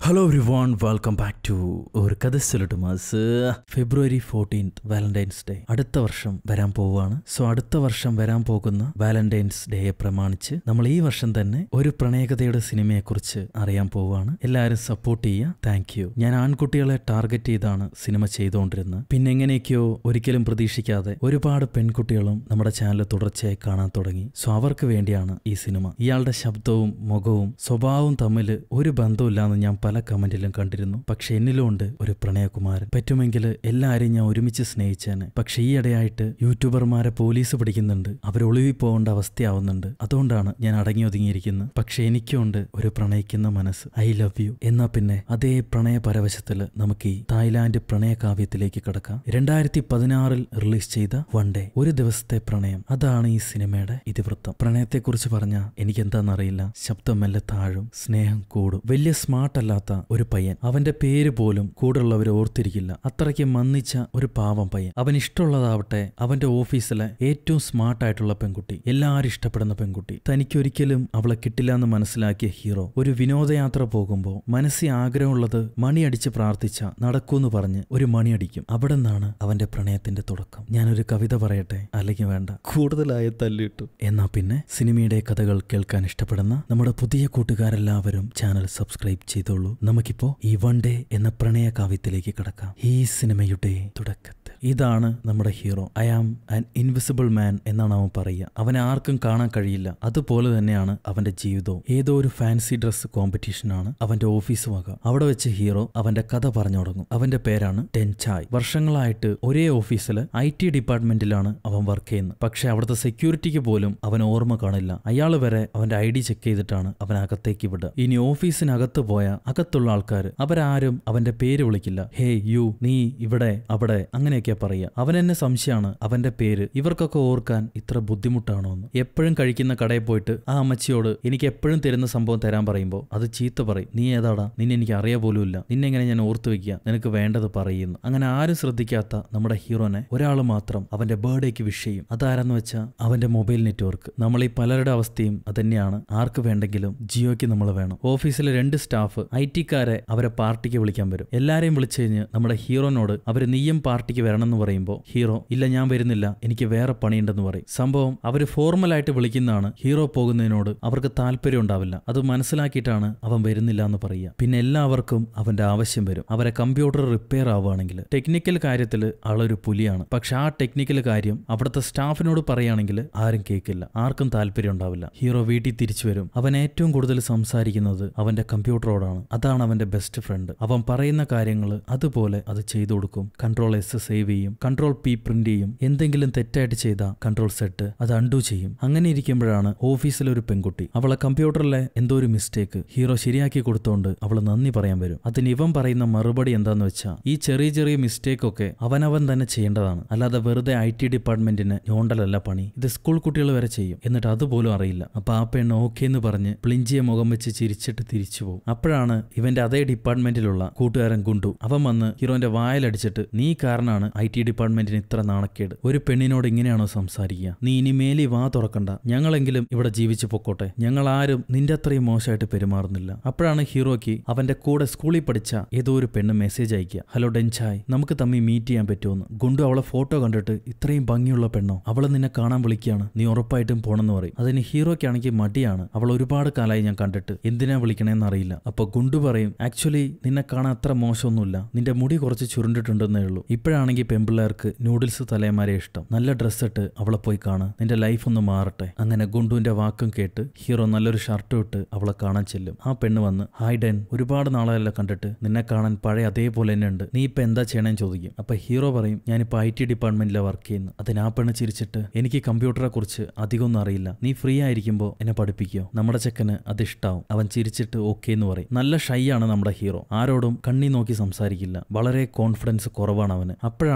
hello everyone welcome back to ഒരു കഥ ചൊല്ലട്ട് മാസ് ഫെബ്രുവരി ഫോർട്ടീൻത്ത് വാലന്റൈൻസ് ഡേ അടുത്ത വർഷം വരാൻ പോവുകയാണ് സോ അടുത്ത വർഷം വരാൻ പോകുന്ന വാലന്റൈൻസ് ഡേയെ പ്രമാണിച്ച് നമ്മൾ ഈ വർഷം തന്നെ ഒരു പ്രണയകഥയുടെ സിനിമയെക്കുറിച്ച് അറിയാൻ പോവുകയാണ് എല്ലാവരും സപ്പോർട്ട് ചെയ്യുക താങ്ക് യു ഞാൻ ആൺകുട്ടികളെ ടാർഗറ്റ് ചെയ്താണ് സിനിമ ചെയ്തുകൊണ്ടിരുന്നത് പിന്നെ എങ്ങനെയൊക്കെയോ ഒരിക്കലും പ്രതീക്ഷിക്കാതെ ഒരുപാട് പെൺകുട്ടികളും നമ്മുടെ ചാനൽ തുടർച്ചയായി കാണാൻ തുടങ്ങി സോ അവർക്ക് വേണ്ടിയാണ് ഈ സിനിമ ഇയാളുടെ ശബ്ദവും മുഖവും സ്വഭാവവും തമ്മിൽ ഒരു ബന്ധമില്ലാന്ന് ഞാൻ പല കമന്റിലും കണ്ടിരുന്നു പക്ഷെ എന്നിലും ഉണ്ട് ഒരു പ്രണയകുമാരൻ പറ്റുമെങ്കിൽ എല്ലാവരെയും ഞാൻ ഒരുമിച്ച് സ്നേഹിച്ചേനെ പക്ഷെ ഈ ഇടയായിട്ട് യൂട്യൂബർമാരെ പോലീസ് പിടിക്കുന്നുണ്ട് അവർ ഒളിവിൽ പോകേണ്ട അവസ്ഥയാവുന്നുണ്ട് അതുകൊണ്ടാണ് ഞാൻ അടങ്ങി ഒതുങ്ങിയിരിക്കുന്നത് പക്ഷെ എനിക്കുണ്ട് ഒരു പ്രണയിക്കുന്ന മനസ്സ് ഐ ലവ് യു എന്നാ പിന്നെ അതേ പ്രണയ പരവശത്തില് നമുക്ക് ഈ തായ്ലാന്റ് പ്രണയ കാവ്യത്തിലേക്ക് കിടക്കാം രണ്ടായിരത്തി പതിനാറിൽ റിലീസ് ചെയ്ത വൺ ഡേ ഒരു ദിവസത്തെ പ്രണയം അതാണ് ഈ സിനിമയുടെ ഇതിവൃത്തം പ്രണയത്തെക്കുറിച്ച് പറഞ്ഞാൽ എനിക്കെന്താണെന്നറിയില്ല ശബ്ദം മെല്ലെ താഴും സ്നേഹം കൂടും വലിയ സ്മാർട്ട് അല്ലാത്ത ഒരു പയ്യൻ അവന്റെ പേര് പോലും കൂടുള്ളവർ ഓർത്തിരിക്കില്ല അത്രയ്ക്ക് മന്നിച്ച ഒരു പാവം പയ്യൻ അവൻ ഇഷ്ടമുള്ളതാവട്ടെ അവന്റെ ഓഫീസിലെ ഏറ്റവും സ്മാർട്ട് ആയിട്ടുള്ള പെൺകുട്ടി എല്ലാവരും ഇഷ്ടപ്പെടുന്ന പെൺകുട്ടി തനിക്കൊരിക്കലും അവളെ കിട്ടില്ല എന്ന് മനസ്സിലാക്കിയ ഹീറോ ഒരു വിനോദയാത്ര പോകുമ്പോൾ മനസ്സിൽ ആഗ്രഹമുള്ളത് മണിയടിച്ച് പ്രാർത്ഥിച്ച നടക്കൂന്ന് പറഞ്ഞ് ഒരു മണിയടിക്കും അവിടെ നിന്നാണ് അവന്റെ പ്രണയത്തിന്റെ തുടക്കം ഞാനൊരു കവിത പറയട്ടെ അല്ലെങ്കിൽ വേണ്ട കൂടുതലായ തല്ലിട്ടു എന്നാ പിന്നെ സിനിമയുടെ കഥകൾ കേൾക്കാൻ ഇഷ്ടപ്പെടുന്ന നമ്മുടെ പുതിയ കൂട്ടുകാരെല്ലാവരും ചാനൽ സബ്സ്ക്രൈബ് ചെയ്തോളൂ നമുക്കിപ്പോ ഈ വൺ ഡേ എന്ന പ്രണയ കാവ്യത്തിലേക്ക് കിടക്കാം ഈ സിനിമയുടെ തുടക്കത്തിൽ ഇതാണ് നമ്മുടെ hero I am an invisible man എന്നാണ് അവൻ പറയുക അവനെ ആർക്കും കാണാൻ കഴിയില്ല അതുപോലെ തന്നെയാണ് അവന്റെ ജീവിതവും ഏതോ ഒരു ഫാൻസി ഡ്രസ് കോമ്പറ്റീഷൻ ആണ് അവന്റെ ഓഫീസ് വക അവിടെ വെച്ച് ഹീറോ അവന്റെ കഥ പറഞ്ഞു തുടങ്ങും അവന്റെ പേരാണ് ടെൻചായ് വർഷങ്ങളായിട്ട് ഒരേ ഓഫീസിൽ ഐ ടി ഡിപ്പാർട്ട്മെന്റിലാണ് അവൻ വർക്ക് ചെയ്യുന്നത് പക്ഷെ അവിടുത്തെ സെക്യൂരിറ്റിക്ക് പോലും അവൻ ഓർമ്മ കാണില്ല അയാൾ വരെ അവന്റെ ഐ ഡി ചെക്ക് ചെയ്തിട്ടാണ് അവൻ അകത്തേക്ക് വിടുക ഇനി ഓഫീസിനകത്ത് പോയ അകത്തുള്ള ആൾക്കാർ അവരാരും അവന്റെ പേര് വിളിക്കില്ല ഹേ യു നീ ഇവിടെ അവിടെ അങ്ങനെയൊക്കെ പറയുക അവൻ എന്നെ സംശയമാണ് അവന്റെ പേര് ഇവർക്കൊക്കെ ഓർക്കാൻ ഇത്ര ബുദ്ധിമുട്ടാണോ എന്ന് എപ്പോഴും കഴിക്കുന്ന കടയിൽ പോയിട്ട് ആ അമ്മച്ചിയോട് എനിക്ക് എപ്പോഴും തരുന്ന സംഭവം തരാൻ പറയുമ്പോൾ അത് ചീത്ത പറയും നീ ഏതാടാ നിന്നെ എനിക്ക് അറിയ പോലുമില്ല നിന്നെ എങ്ങനെ ഞാൻ ഓർത്തു വെക്കുക നിനക്ക് വേണ്ടത് പറയുന്നു അങ്ങനെ ആരും ശ്രദ്ധിക്കാത്ത നമ്മുടെ ഹീറോനെ ഒരാൾ മാത്രം അവന്റെ ബർത്ത്ഡേക്ക് വിഷ് ചെയ്യും അതാരെന്ന് വെച്ചാൽ അവന്റെ മൊബൈൽ നെറ്റ്വർക്ക് നമ്മൾ ഈ പലരുടെ അവസ്ഥയും അതന്നെയാണ് ആർക്ക് വേണ്ടെങ്കിലും ജിയോയ്ക്ക് നമ്മൾ വേണം ഓഫീസിലെ രണ്ട് സ്റ്റാഫ് ഐ ടിക്കാരെ അവരെ പാർട്ടിക്ക് വിളിക്കാൻ വരും എല്ലാരെയും വിളിച്ചു കഴിഞ്ഞ് നമ്മുടെ ഹീറോനോട് അവർ നീയും പാർട്ടിക്ക് വരണം എന്ന് പറയുമ്പോൾ ഹീറോ ഇല്ല ഞാൻ വരുന്നില്ല എനിക്ക് വേറെ പണിയുണ്ടെന്ന് പറയും സംഭവം അവർ ഫോർമലായിട്ട് വിളിക്കുന്നതാണ് ഹീറോ പോകുന്നതിനോട് അവർക്ക് താല്പര്യം ഉണ്ടാവില്ല അത് മനസ്സിലാക്കിയിട്ടാണ് അവൻ വരുന്നില്ല എന്ന് പറയുക പിന്നെ എല്ലാവർക്കും അവന്റെ ആവശ്യം വരും അവരെ കമ്പ്യൂട്ടർ റിപ്പയർ ആവുകയാണെങ്കിൽ ടെക്നിക്കൽ കാര്യത്തിൽ ആളൊരു പുലിയാണ് പക്ഷെ ആ ടെക്നിക്കൽ കാര്യം അവിടുത്തെ സ്റ്റാഫിനോട് പറയുകയാണെങ്കിൽ ആരും കേൾക്കില്ല ആർക്കും താല്പര്യം ഉണ്ടാവില്ല ഹീറോ വീട്ടിൽ തിരിച്ചു വരും അവൻ ഏറ്റവും കൂടുതൽ സംസാരിക്കുന്നത് അവന്റെ കമ്പ്യൂട്ടറോടാണ് അതാണ് അവന്റെ ബെസ്റ്റ് ഫ്രണ്ട് അവൻ പറയുന്ന കാര്യങ്ങൾ അതുപോലെ അത് ചെയ്തു കൊടുക്കും കൺട്രോൾ എസ് സേവ് ചെയ്യും കൺട്രോൾ പി പ്രിന്റ് ചെയ്യും എന്തെങ്കിലും തെറ്റായിട്ട് ചെയ്ത കൺട്രോൾ സെറ്റ് അത് അൺഡു ചെയ്യും അങ്ങനെ ഇരിക്കുമ്പോഴാണ് ഓഫീസിലെ ഒരു പെൺകുട്ടി അവളെ കമ്പ്യൂട്ടറിലെ എന്തോ ഒരു മിസ്റ്റേക്ക് ഹീറോ ശരിയാക്കി കൊടുത്തോണ്ട് അവൾ നന്ദി പറയാൻ വരും അതിന് ഇവൻ പറയുന്ന മറുപടി എന്താന്ന് വെച്ചാൽ ഈ ചെറിയ ചെറിയ മിസ്റ്റേക്ക് ഒക്കെ അവനവൻ തന്നെ ചെയ്യേണ്ടതാണ് അല്ലാതെ വെറുതെ ഐ ടി ഡിപ്പാർട്ട്മെന്റിന് ഞോണ്ടലല്ല പണി ഇത് സ്കൂൾ കുട്ടികൾ വരെ ചെയ്യും എന്നിട്ട് അതുപോലും അറിയില്ല അപ്പൊ ആ പെണ്ണ് ഓക്കെ എന്ന് പറഞ്ഞ് പ്ലിഞ്ചിയെ മുഖം വെച്ച് ചിരിച്ചിട്ട് തിരിച്ചു പോകും അപ്പോഴാണ് ഇവന്റെ അതേ ഡിപ്പാർട്ട്മെന്റിലുള്ള കൂട്ടുകാരൻ ഗുണ്ടു അവൻ വന്ന് ഹീറോന്റെ വായലടിച്ചിട്ട് നീ കാരണമാണ് ഐ ടി ഡിപ്പാർട്ട്മെന്റിന് ഇത്ര നാണക്കേട് ഒരു പെണ്ണിനോട് ഇങ്ങനെയാണോ സംസാരിക്കുക നീ ഇനി മേലി വാ തുറക്കണ്ട ഞങ്ങളെങ്കിലും ഇവിടെ ജീവിച്ചു പൊക്കോട്ടെ ഞങ്ങൾ ആരും നിന്റെ അത്രയും മോശമായിട്ട് പെരുമാറുന്നില്ല അപ്പോഴാണ് ഹീറോയ്ക്ക് അവന്റെ കൂടെ സ്കൂളിൽ പഠിച്ച ഏതോ ഒരു പെണ്ണ് മെസ്സേജ് അയക്കുക ഹലോ ഡെൻചായ് നമുക്ക് തമ്മിൽ മീറ്റ് ചെയ്യാൻ പറ്റുമെന്ന് ഗുണ്ടു അവളെ ഫോട്ടോ കണ്ടിട്ട് ഇത്രയും ഭംഗിയുള്ള പെണ്ണോ അവളെ നിന്നെ കാണാൻ വിളിക്കുകയാണ് നീ ഉറപ്പായിട്ടും പോണെന്ന് പറയും അതിന് ഹീറോയ്ക്കാണെങ്കിൽ മടിയാണ് അവൾ ഒരുപാട് കാലമായി ഞാൻ കണ്ടിട്ട് എന്തിനാ വിളിക്കണേന്ന് അറിയില്ല അപ്പൊ ഗുണ്ടു പറയും ആക്ച്വലി നിന്നെ കാണാൻ അത്ര മോശമൊന്നുമില്ല നിന്റെ മുടി കുറച്ച് ചുരുണ്ടിട്ടുണ്ടെന്നേ ഉള്ളൂ ഇപ്പോഴാണെങ്കിൽ പെമ്പിള്ളേർക്ക് നൂഡിൽസ് തലയമാരെ ഇഷ്ടം നല്ല ഡ്രസ്സ് ഇട്ട് അവളെ പോയി കാണുക നിന്റെ ലൈഫ് ഒന്ന് മാറട്ടെ അങ്ങനെ ഗുണ്ടുവിന്റെ വാക്കും കേട്ട് ഹീറോ നല്ലൊരു ഷർട്ട് ഇട്ട് അവളെ കാണാൻ ചെല്ലും ആ പെണ്ണ് വന്ന് ഹായ് ഡെൻ ഒരുപാട് നാളെയല്ല കണ്ടിട്ട് നിന്നെ കാണാൻ പഴയ അതേപോലെ തന്നെ ഉണ്ട് നീ ഇപ്പൊ എന്താ ചെയ്യണേന്ന് ചോദിക്കും അപ്പൊ ഹീറോ പറയും ഞാനിപ്പോ ഐ ടി ഡിപ്പാർട്ട്മെന്റിലെ വർക്ക് ചെയ്യുന്നു അതിന് ആ പെണ്ണ് ചിരിച്ചിട്ട് എനിക്ക് കമ്പ്യൂട്ടറെ കുറിച്ച് അധികമൊന്നും അറിയില്ല നീ ഫ്രീ ആയിരിക്കുമ്പോൾ എന്നെ പഠിപ്പിക്കോ നമ്മുടെ ചെക്കന് അത് ഇഷ്ടാവും അവൻ ചിരിച്ചിട്ട് ഓക്കെ എന്ന് പറയും നല്ല ഷൈ ആണ് നമ്മുടെ ഹീറോ ആരോടും കണ്ണി നോക്കി സംസാരിക്കില്ല വളരെ കോൺഫിഡൻസ് കുറവാണ് അവന് അപ്പോഴാണ്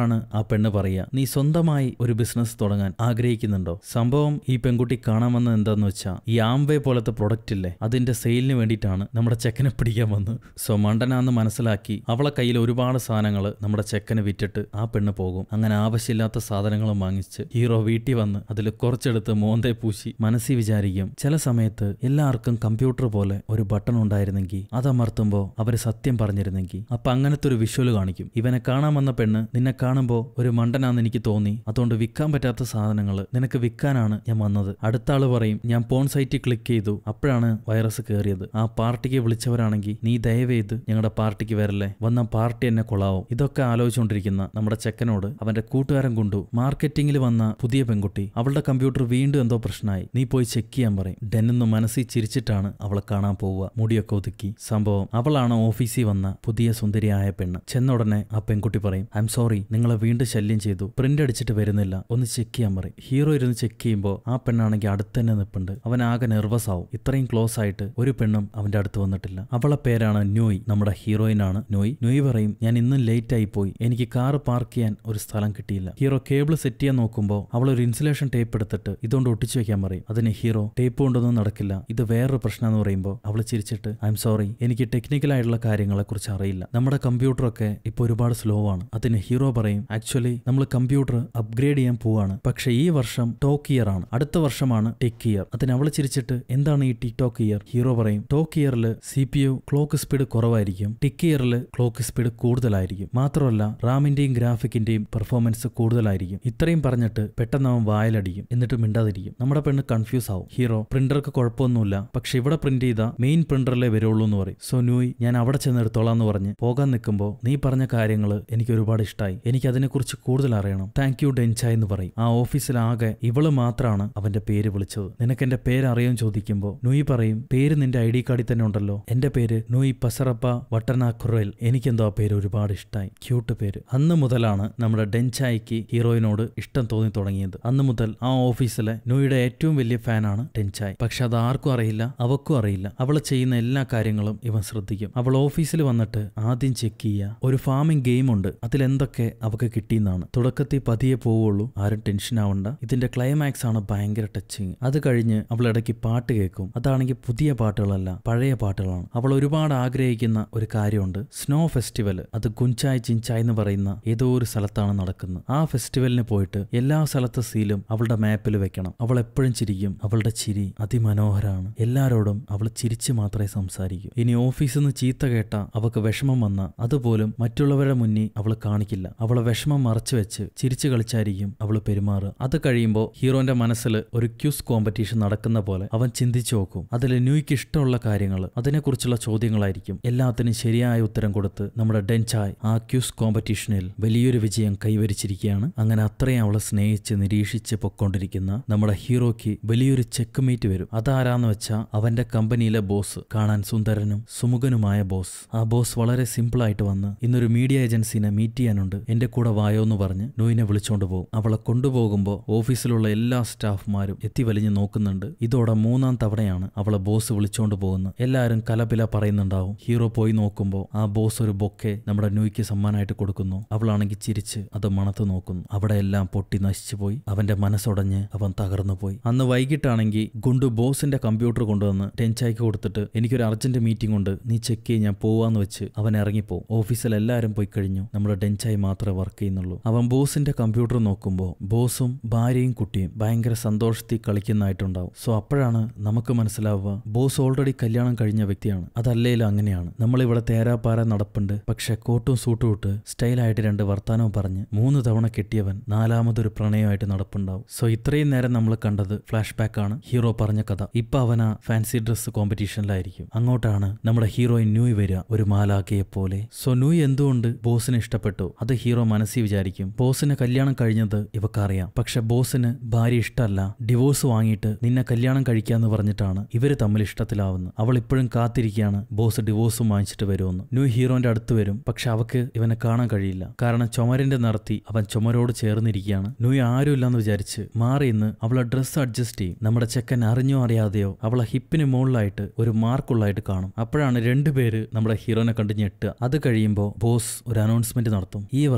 അപ്പോഴാണ് ആ പെണ്ണ് പറയുക നീ സ്വന്തമായി ഒരു ബിസിനസ് തുടങ്ങാൻ ആഗ്രഹിക്കുന്നുണ്ടോ സംഭവം ഈ പെൺകുട്ടി കാണാൻ വന്നത് എന്താന്ന് വെച്ചാൽ ഈ ആംവേ പോലത്തെ പ്രൊഡക്റ്റ് ഇല്ലേ അതിന്റെ സെയിലിന് വേണ്ടിയിട്ടാണ് നമ്മുടെ ചെക്കനെ പിടിക്കാൻ വന്നത് സോ മണ്ടനാന്ന് മനസ്സിലാക്കി അവളെ കയ്യിൽ ഒരുപാട് സാധനങ്ങൾ നമ്മുടെ ചെക്കന് വിറ്റിട്ട് ആ പെണ്ണ് പോകും അങ്ങനെ ആവശ്യമില്ലാത്ത സാധനങ്ങളും വാങ്ങിച്ച് ഹീറോ വീട്ടിൽ വന്ന് അതിൽ കുറച്ചെടുത്ത് മോന്തേ പൂശി മനസ്സിൽ വിചാരിക്കും ചില സമയത്ത് എല്ലാവർക്കും കമ്പ്യൂട്ടർ പോലെ ഒരു ബട്ടൺ ഉണ്ടായിരുന്നെങ്കിൽ അതമർത്തുമ്പോൾ അവർ സത്യം പറഞ്ഞിരുന്നെങ്കിൽ അപ്പൊ അങ്ങനത്തെ ഒരു വിഷ്വൽ കാണിക്കും ഇവനെ കാണാൻ വന്ന പെണ്ണ് നിന്നെ കാണുമ്പോൾ ഒരു മണ്ടനാന്ന് എനിക്ക് തോന്നി അതുകൊണ്ട് വിൽക്കാൻ പറ്റാത്ത സാധനങ്ങൾ നിനക്ക് വിൽക്കാനാണ് ഞാൻ വന്നത് അടുത്ത ആള് പറയും ഞാൻ പോൺ സൈറ്റിൽ ക്ലിക്ക് ചെയ്തു അപ്പോഴാണ് വൈറസ് കയറിയത് ആ പാർട്ടിക്ക് വിളിച്ചവരാണെങ്കിൽ നീ ദയവേത് ഞങ്ങളുടെ പാർട്ടിക്ക് വരല്ലേ വന്ന പാർട്ടി എന്നെ കൊള്ളാവും ഇതൊക്കെ ആലോചിച്ചുകൊണ്ടിരിക്കുന്ന നമ്മുടെ ചെക്കനോട് അവന്റെ കൂട്ടുകാരൻ കൊണ്ടു മാർക്കറ്റിംഗിൽ വന്ന പുതിയ പെൺകുട്ടി അവളുടെ കമ്പ്യൂട്ടർ വീണ്ടും എന്തോ പ്രശ്നമായി നീ പോയി ചെക്ക് ചെയ്യാൻ പറയും ഡെന്നൊന്ന് മനസ്സിൽ ചിരിച്ചിട്ടാണ് അവളെ കാണാൻ പോവുക മുടിയൊക്കെ ഒതുക്കി സംഭവം അവളാണ് ഓഫീസിൽ വന്ന പുതിയ സുന്ദരിയായ പെണ്ണ് ചെന്ന ഉടനെ ആ പെൺകുട്ടി പറയും ഐ എം സോറി നിങ്ങളെ വീണ്ടും ശല്യം ചെയ്തു പ്രിന്റ് അടിച്ചിട്ട് വരുന്നില്ല ഒന്ന് ചെക്ക് ചെയ്യാൻ പറയും ഹീറോ ഇരുന്ന് ചെക്ക് ചെയ്യുമ്പോൾ ആ പെണ്ണാണെങ്കിൽ അടുത്ത് തന്നെ നിൽപ്പുണ്ട് അവൻ ആകെ നെർവസ് ആവും ഇത്രയും ക്ലോസ് ആയിട്ട് ഒരു പെണ്ണും അവന്റെ അടുത്ത് വന്നിട്ടില്ല അവളെ പേരാണ് നോയ് നമ്മുടെ ഹീറോയിനാണ് നോയ് നോയ് പറയും ഞാൻ ഇന്നും ലേറ്റ് ആയി പോയി എനിക്ക് കാർ പാർക്ക് ചെയ്യാൻ ഒരു സ്ഥലം കിട്ടിയില്ല ഹീറോ കേബിൾ സെറ്റ് ചെയ്യാൻ നോക്കുമ്പോൾ അവൾ ഒരു ഇൻസുലേഷൻ ടേപ്പ് എടുത്തിട്ട് ഇതുകൊണ്ട് ഒട്ടിച്ചു വെക്കാൻ പറയും അതിന് ഹീറോ ടേപ്പ് കൊണ്ടൊന്നും നടക്കില്ല ഇത് വേറൊരു പ്രശ്നം എന്ന് പറയുമ്പോൾ അവൾ ചിരിച്ചിട്ട് ഐ എം സോറി എനിക്ക് ടെക്നിക്കൽ ആയിട്ടുള്ള കാര്യങ്ങളെ കുറിച്ച് അറിയില്ല നമ്മുടെ കമ്പ്യൂട്ടറൊക്കെ ഇപ്പോൾ ഒരുപാട് സ്ലോ ആണ് അതിന് ഹീറോ പറയും ആക്ച്വലി നമ്മൾ കമ്പ്യൂട്ടർ അപ്ഗ്രേഡ് ചെയ്യാൻ പോവാണ് പക്ഷെ ഈ വർഷം ടോക്ക് ഇയർ ആണ് അടുത്ത വർഷമാണ് ടെക് ഇയർ അതിന് അവൾ ചിരിച്ചിട്ട് എന്താണ് ഈ ടിക്ടോക്ക് ഇയർ ഹീറോ പറയും ടോക്ക് ഇയറിൽ C P U clock speed കുറവായിരിക്കും ടിക്ക് ഇയറിൽ ക്ലോക്ക് സ്പീഡ് കൂടുതലായിരിക്കും മാത്രമല്ല റാമിന്റെയും ഗ്രാഫിക്കിന്റെയും പെർഫോമൻസ് കൂടുതലായിരിക്കും ഇത്രയും പറഞ്ഞിട്ട് പെട്ടെന്ന് അവൻ വായിലടിക്കും എന്നിട്ട് മിണ്ടാതിരിക്കും നമ്മുടെ പെണ്ണ് കൺഫ്യൂസ് ആവും ഹീറോ പ്രിന്റർക്ക് കുഴപ്പമൊന്നുമില്ല പക്ഷെ ഇവിടെ പ്രിന്റ് ചെയ്ത മെയിൻ പ്രിന്ററിലെ വരുള്ളൂ എന്ന് പറയും സോ ന്യൂയ് ഞാൻ അവിടെ ചെന്ന് എടുത്തോളാം എന്ന് പറഞ്ഞ് പോകാൻ നിൽക്കുമ്പോൾ നീ പറഞ്ഞ കാര്യങ്ങൾ എനിക്ക് ഒരുപാട് ഇഷ്ടമായി എനിക്ക് അതിനെക്കുറിച്ച് കൂടുതൽ അറിയണം താങ്ക് യു ഡെൻച എന്ന് പറയും ആ ഓഫീസിലാകെ ഇവള് മാത്രമാണ് അവന്റെ പേര് വിളിച്ചത് നിനക്ക് എന്റെ പേര് അറിയാൻ ചോദിക്കുമ്പോൾ നുയി പറയും പേര് നിന്റെ ഐ ഡി കാർഡിൽ തന്നെ ഉണ്ടല്ലോ എന്റെ പേര് നുയി പസറപ്പ വട്ടന ഖുറേൽ എനിക്കെന്തോ ആ പേര് ഒരുപാട് ഇഷ്ടമായി ക്യൂട്ട് പേര് അന്ന് മുതലാണ് നമ്മുടെ ഡെൻചായിക്ക് ഹീറോയിനോട് ഇഷ്ടം തോന്നി തുടങ്ങിയത് അന്ന് മുതൽ ആ ഓഫീസിലെ നുയുടെ ഏറ്റവും വലിയ ഫാനാണ് ഡെൻചായ് പക്ഷെ അത് ആർക്കും അറിയില്ല അവക്കും അറിയില്ല അവൾ ചെയ്യുന്ന എല്ലാ കാര്യങ്ങളും ഇവൻ ശ്രദ്ധിക്കും അവൾ ഓഫീസിൽ വന്നിട്ട് ആദ്യം ചെക്ക് ചെയ്യുക ഒരു ഫാമിംഗ് ഗെയിം ഉണ്ട് അതിലെന്തൊക്കെ അവക്ക് കിട്ടിയെന്നാണ് തുടക്കത്തിൽ പതിയെ പോവുള്ളൂ ആരും ടെൻഷൻ ആവണ്ട ഇതിന്റെ ക്ലൈമാക്സ് ആണ് ഭയങ്കര ടച്ചിങ് അത് കഴിഞ്ഞ് അവൾ ഇടയ്ക്ക് പാട്ട് കേൾക്കും അതാണെങ്കിൽ പുതിയ പാട്ടുകളല്ല പഴയ പാട്ടുകളാണ് അവൾ ഒരുപാട് ആഗ്രഹിക്കുന്ന ഒരു കാര്യമുണ്ട് സ്നോ ഫെസ്റ്റിവൽ അത് കുഞ്ചായ് ചിഞ്ചായ് എന്ന് പറയുന്ന ഏതോ ഒരു സ്ഥലത്താണ് നടക്കുന്നത് ആ ഫെസ്റ്റിവലിന് പോയിട്ട് എല്ലാ സ്ഥലത്തെ സീലും അവളുടെ മാപ്പിൽ വെക്കണം അവൾ എപ്പോഴും ചിരിക്കും അവളുടെ ചിരി അതിമനോഹരമാണ് എല്ലാരോടും അവൾ ചിരിച്ച് മാത്രമേ സംസാരിക്കൂ ഇനി ഓഫീസിൽ നിന്ന് ചീത്ത കേട്ട അവൾക്ക് വിഷമം വന്ന അതുപോലും മറ്റുള്ളവരുടെ മുന്നിൽ അവൾ കാണിക്കില്ല അവളെ വിഷമം മറച്ചു വെച്ച് ചിരിച്ചു കളിച്ചായിരിക്കും അവൾ പെരുമാറുക അത് കഴിയുമ്പോൾ ഹീറോന്റെ മനസ്സിൽ ഒരു ക്യൂസ് കോമ്പറ്റീഷൻ നടക്കുന്ന പോലെ അവൻ ചിന്തിച്ചു നോക്കും അതിൽ ന്യൂയ്ക്ക് ഇഷ്ടമുള്ള കാര്യങ്ങൾ അതിനെക്കുറിച്ചുള്ള ചോദ്യങ്ങളായിരിക്കും എല്ലാത്തിനും ശരിയായ ഉത്തരം കൊടുത്ത് നമ്മുടെ ഡെൻചായ് ആ ക്യൂസ് കോമ്പറ്റീഷനിൽ വലിയൊരു വിജയം കൈവരിച്ചിരിക്കുകയാണ് അങ്ങനെ അത്രയും അവളെ സ്നേഹിച്ച് നിരീക്ഷിച്ച് പൊക്കോണ്ടിരിക്കുന്ന നമ്മുടെ ഹീറോയ്ക്ക് വലിയൊരു ചെക്ക് മീറ്റ് വരും അതാരാന്ന് വെച്ചാൽ അവന്റെ കമ്പനിയിലെ ബോസ് കാണാൻ സുന്ദരനും സുമുഖനുമായ ബോസ് ആ ബോസ് വളരെ സിമ്പിൾ ആയിട്ട് വന്ന് ഇന്നൊരു മീഡിയ ഏജൻസിനെ മീറ്റ് ചെയ്യാനുണ്ട് എന്റെ കൂടെ വായോ എന്ന് പറഞ്ഞ് നൂയിനെ വിളിച്ചോണ്ട് പോകും അവളെ കൊണ്ടുപോകുമ്പോൾ ഓഫീസിലുള്ള എല്ലാ സ്റ്റാഫ്മാരും എത്തി വലിഞ്ഞ് നോക്കുന്നുണ്ട് ഇതോടെ മൂന്നാം തവണയാണ് അവളെ ബോസ് വിളിച്ചോണ്ട് പോകുന്നത് എല്ലാവരും കലപില പറയുന്നുണ്ടാവും ഹീറോ പോയി നോക്കുമ്പോൾ ആ ബോസ് ഒരു ബൊക്കെ നമ്മുടെ ന്യൂയ്ക്ക് സമ്മാനമായിട്ട് കൊടുക്കുന്നു അവളാണെങ്കിൽ ചിരിച്ച് അത് മണത്ത് നോക്കുന്നു അവിടെ എല്ലാം പൊട്ടി നശിച്ചു പോയി അവന്റെ മനസ്സുടഞ്ഞ് അവൻ തകർന്നു പോയി അന്ന് വൈകിട്ടാണെങ്കിൽ ഗുണ്ടു ബോസിന്റെ കമ്പ്യൂട്ടർ കൊണ്ടുവന്ന് ടെൻചായ്ക്ക് കൊടുത്തിട്ട് എനിക്കൊരു അർജന്റ് മീറ്റിംഗ് ഉണ്ട് നീ ചെക്ക് ചെയ്ത് ഞാൻ പോവാന്ന് വെച്ച് അവൻ ഇറങ്ങിപ്പോവും ഓഫീസിൽ എല്ലാവരും പോയി കഴിഞ്ഞു നമ്മുടെ ഡെൻചായി മാത്രമേ വർക്ക് ചെയ്യുന്നുള്ളൂ അവൻ ബോസിന്റെ കമ്പ്യൂട്ടർ നോക്കുമ്പോൾ ബോസും ഭാര്യയും കുട്ടിയും ഭയങ്കര സന്തോഷത്തിൽ കളിക്കുന്നതായിട്ടുണ്ടാവും സോ അപ്പോഴാണ് നമുക്ക് മനസ്സിലാവുക ബോസ് ഓൾറെഡി കല്യാണം കഴിഞ്ഞ വ്യക്തിയാണ് അതല്ലേലും അങ്ങനെയാണ് നമ്മൾ ഇവിടെ തേരാപ്പാര നടപ്പുണ്ട് പക്ഷെ കോട്ടും സൂട്ടും ഇട്ട് സ്റ്റൈലായിട്ട് രണ്ട് വർത്താനവും പറഞ്ഞ് മൂന്ന് തവണ കെട്ടിയവൻ നാലാമതൊരു പ്രണയമായിട്ട് നടപ്പുണ്ടാവും സോ ഇത്രയും നേരം നമ്മൾ കണ്ടത് ഫ്ലാഷ് ബാക്ക് ആണ് ഹീറോ പറഞ്ഞ കഥ ഇപ്പൊ അവന ഫാൻസി ഡ്രസ് കോമ്പറ്റീഷനിലായിരിക്കും അങ്ങോട്ടാണ് നമ്മുടെ ഹീറോയിൻ ന്യൂയ് വരിക ഒരു മാലാഖയെ പോലെ സോ ന്യൂയ് എന്തുകൊണ്ട് ബോസിനെ ഇഷ്ടപ്പെട്ടു അത് ഹീറോ മനസ്സിൽ വിചാരിക്കും ബോസിന് കല്യാണം കഴിഞ്ഞത് ഇവക്കറിയാം പക്ഷെ ബോസിന് ഭാര്യ ഇഷ്ടമല്ല ഡിവോഴ്സ് വാങ്ങിയിട്ട് നിന്നെ കല്യാണം കഴിക്കാന്ന് പറഞ്ഞിട്ടാണ് ഇവര് തമ്മിൽ ഇഷ്ടത്തിലാവുന്നത് അവൾ ഇപ്പോഴും കാത്തിരിക്കുകയാണ് ബോസ് ഡിവോഴ്സും വാങ്ങിച്ചിട്ട് വരുമെന്ന് ന്യൂ ഹീറോന്റെ അടുത്ത് വരും പക്ഷെ അവക്ക് ഇവനെ കാണാൻ കഴിയില്ല കാരണം ചുമരിന്റെ നടത്തി അവൻ ചുമരോട് ചേർന്നിരിക്കുകയാണ് ന്യൂ ആരുമില്ലെന്ന് വിചാരിച്ച് മാറി ഇന്ന് അവളെ ഡ്രസ്സ് അഡ്ജസ്റ്റ് ചെയ്യും നമ്മുടെ ചെക്കൻ അറിഞ്ഞോ അറിയാതെയോ അവളെ ഹിപ്പിന് മുകളിലായിട്ട് ഒരു മാർക്കുള്ളായിട്ട് കാണും അപ്പോഴാണ് രണ്ടുപേര് നമ്മുടെ ഹീറോനെ കണ്ട് ഞെട്ടുക അത് കഴിയുമ്പോൾ ബോസ് ഒരു അനൗൺസ്മെന്റ് നടത്തും ഈ വർഷം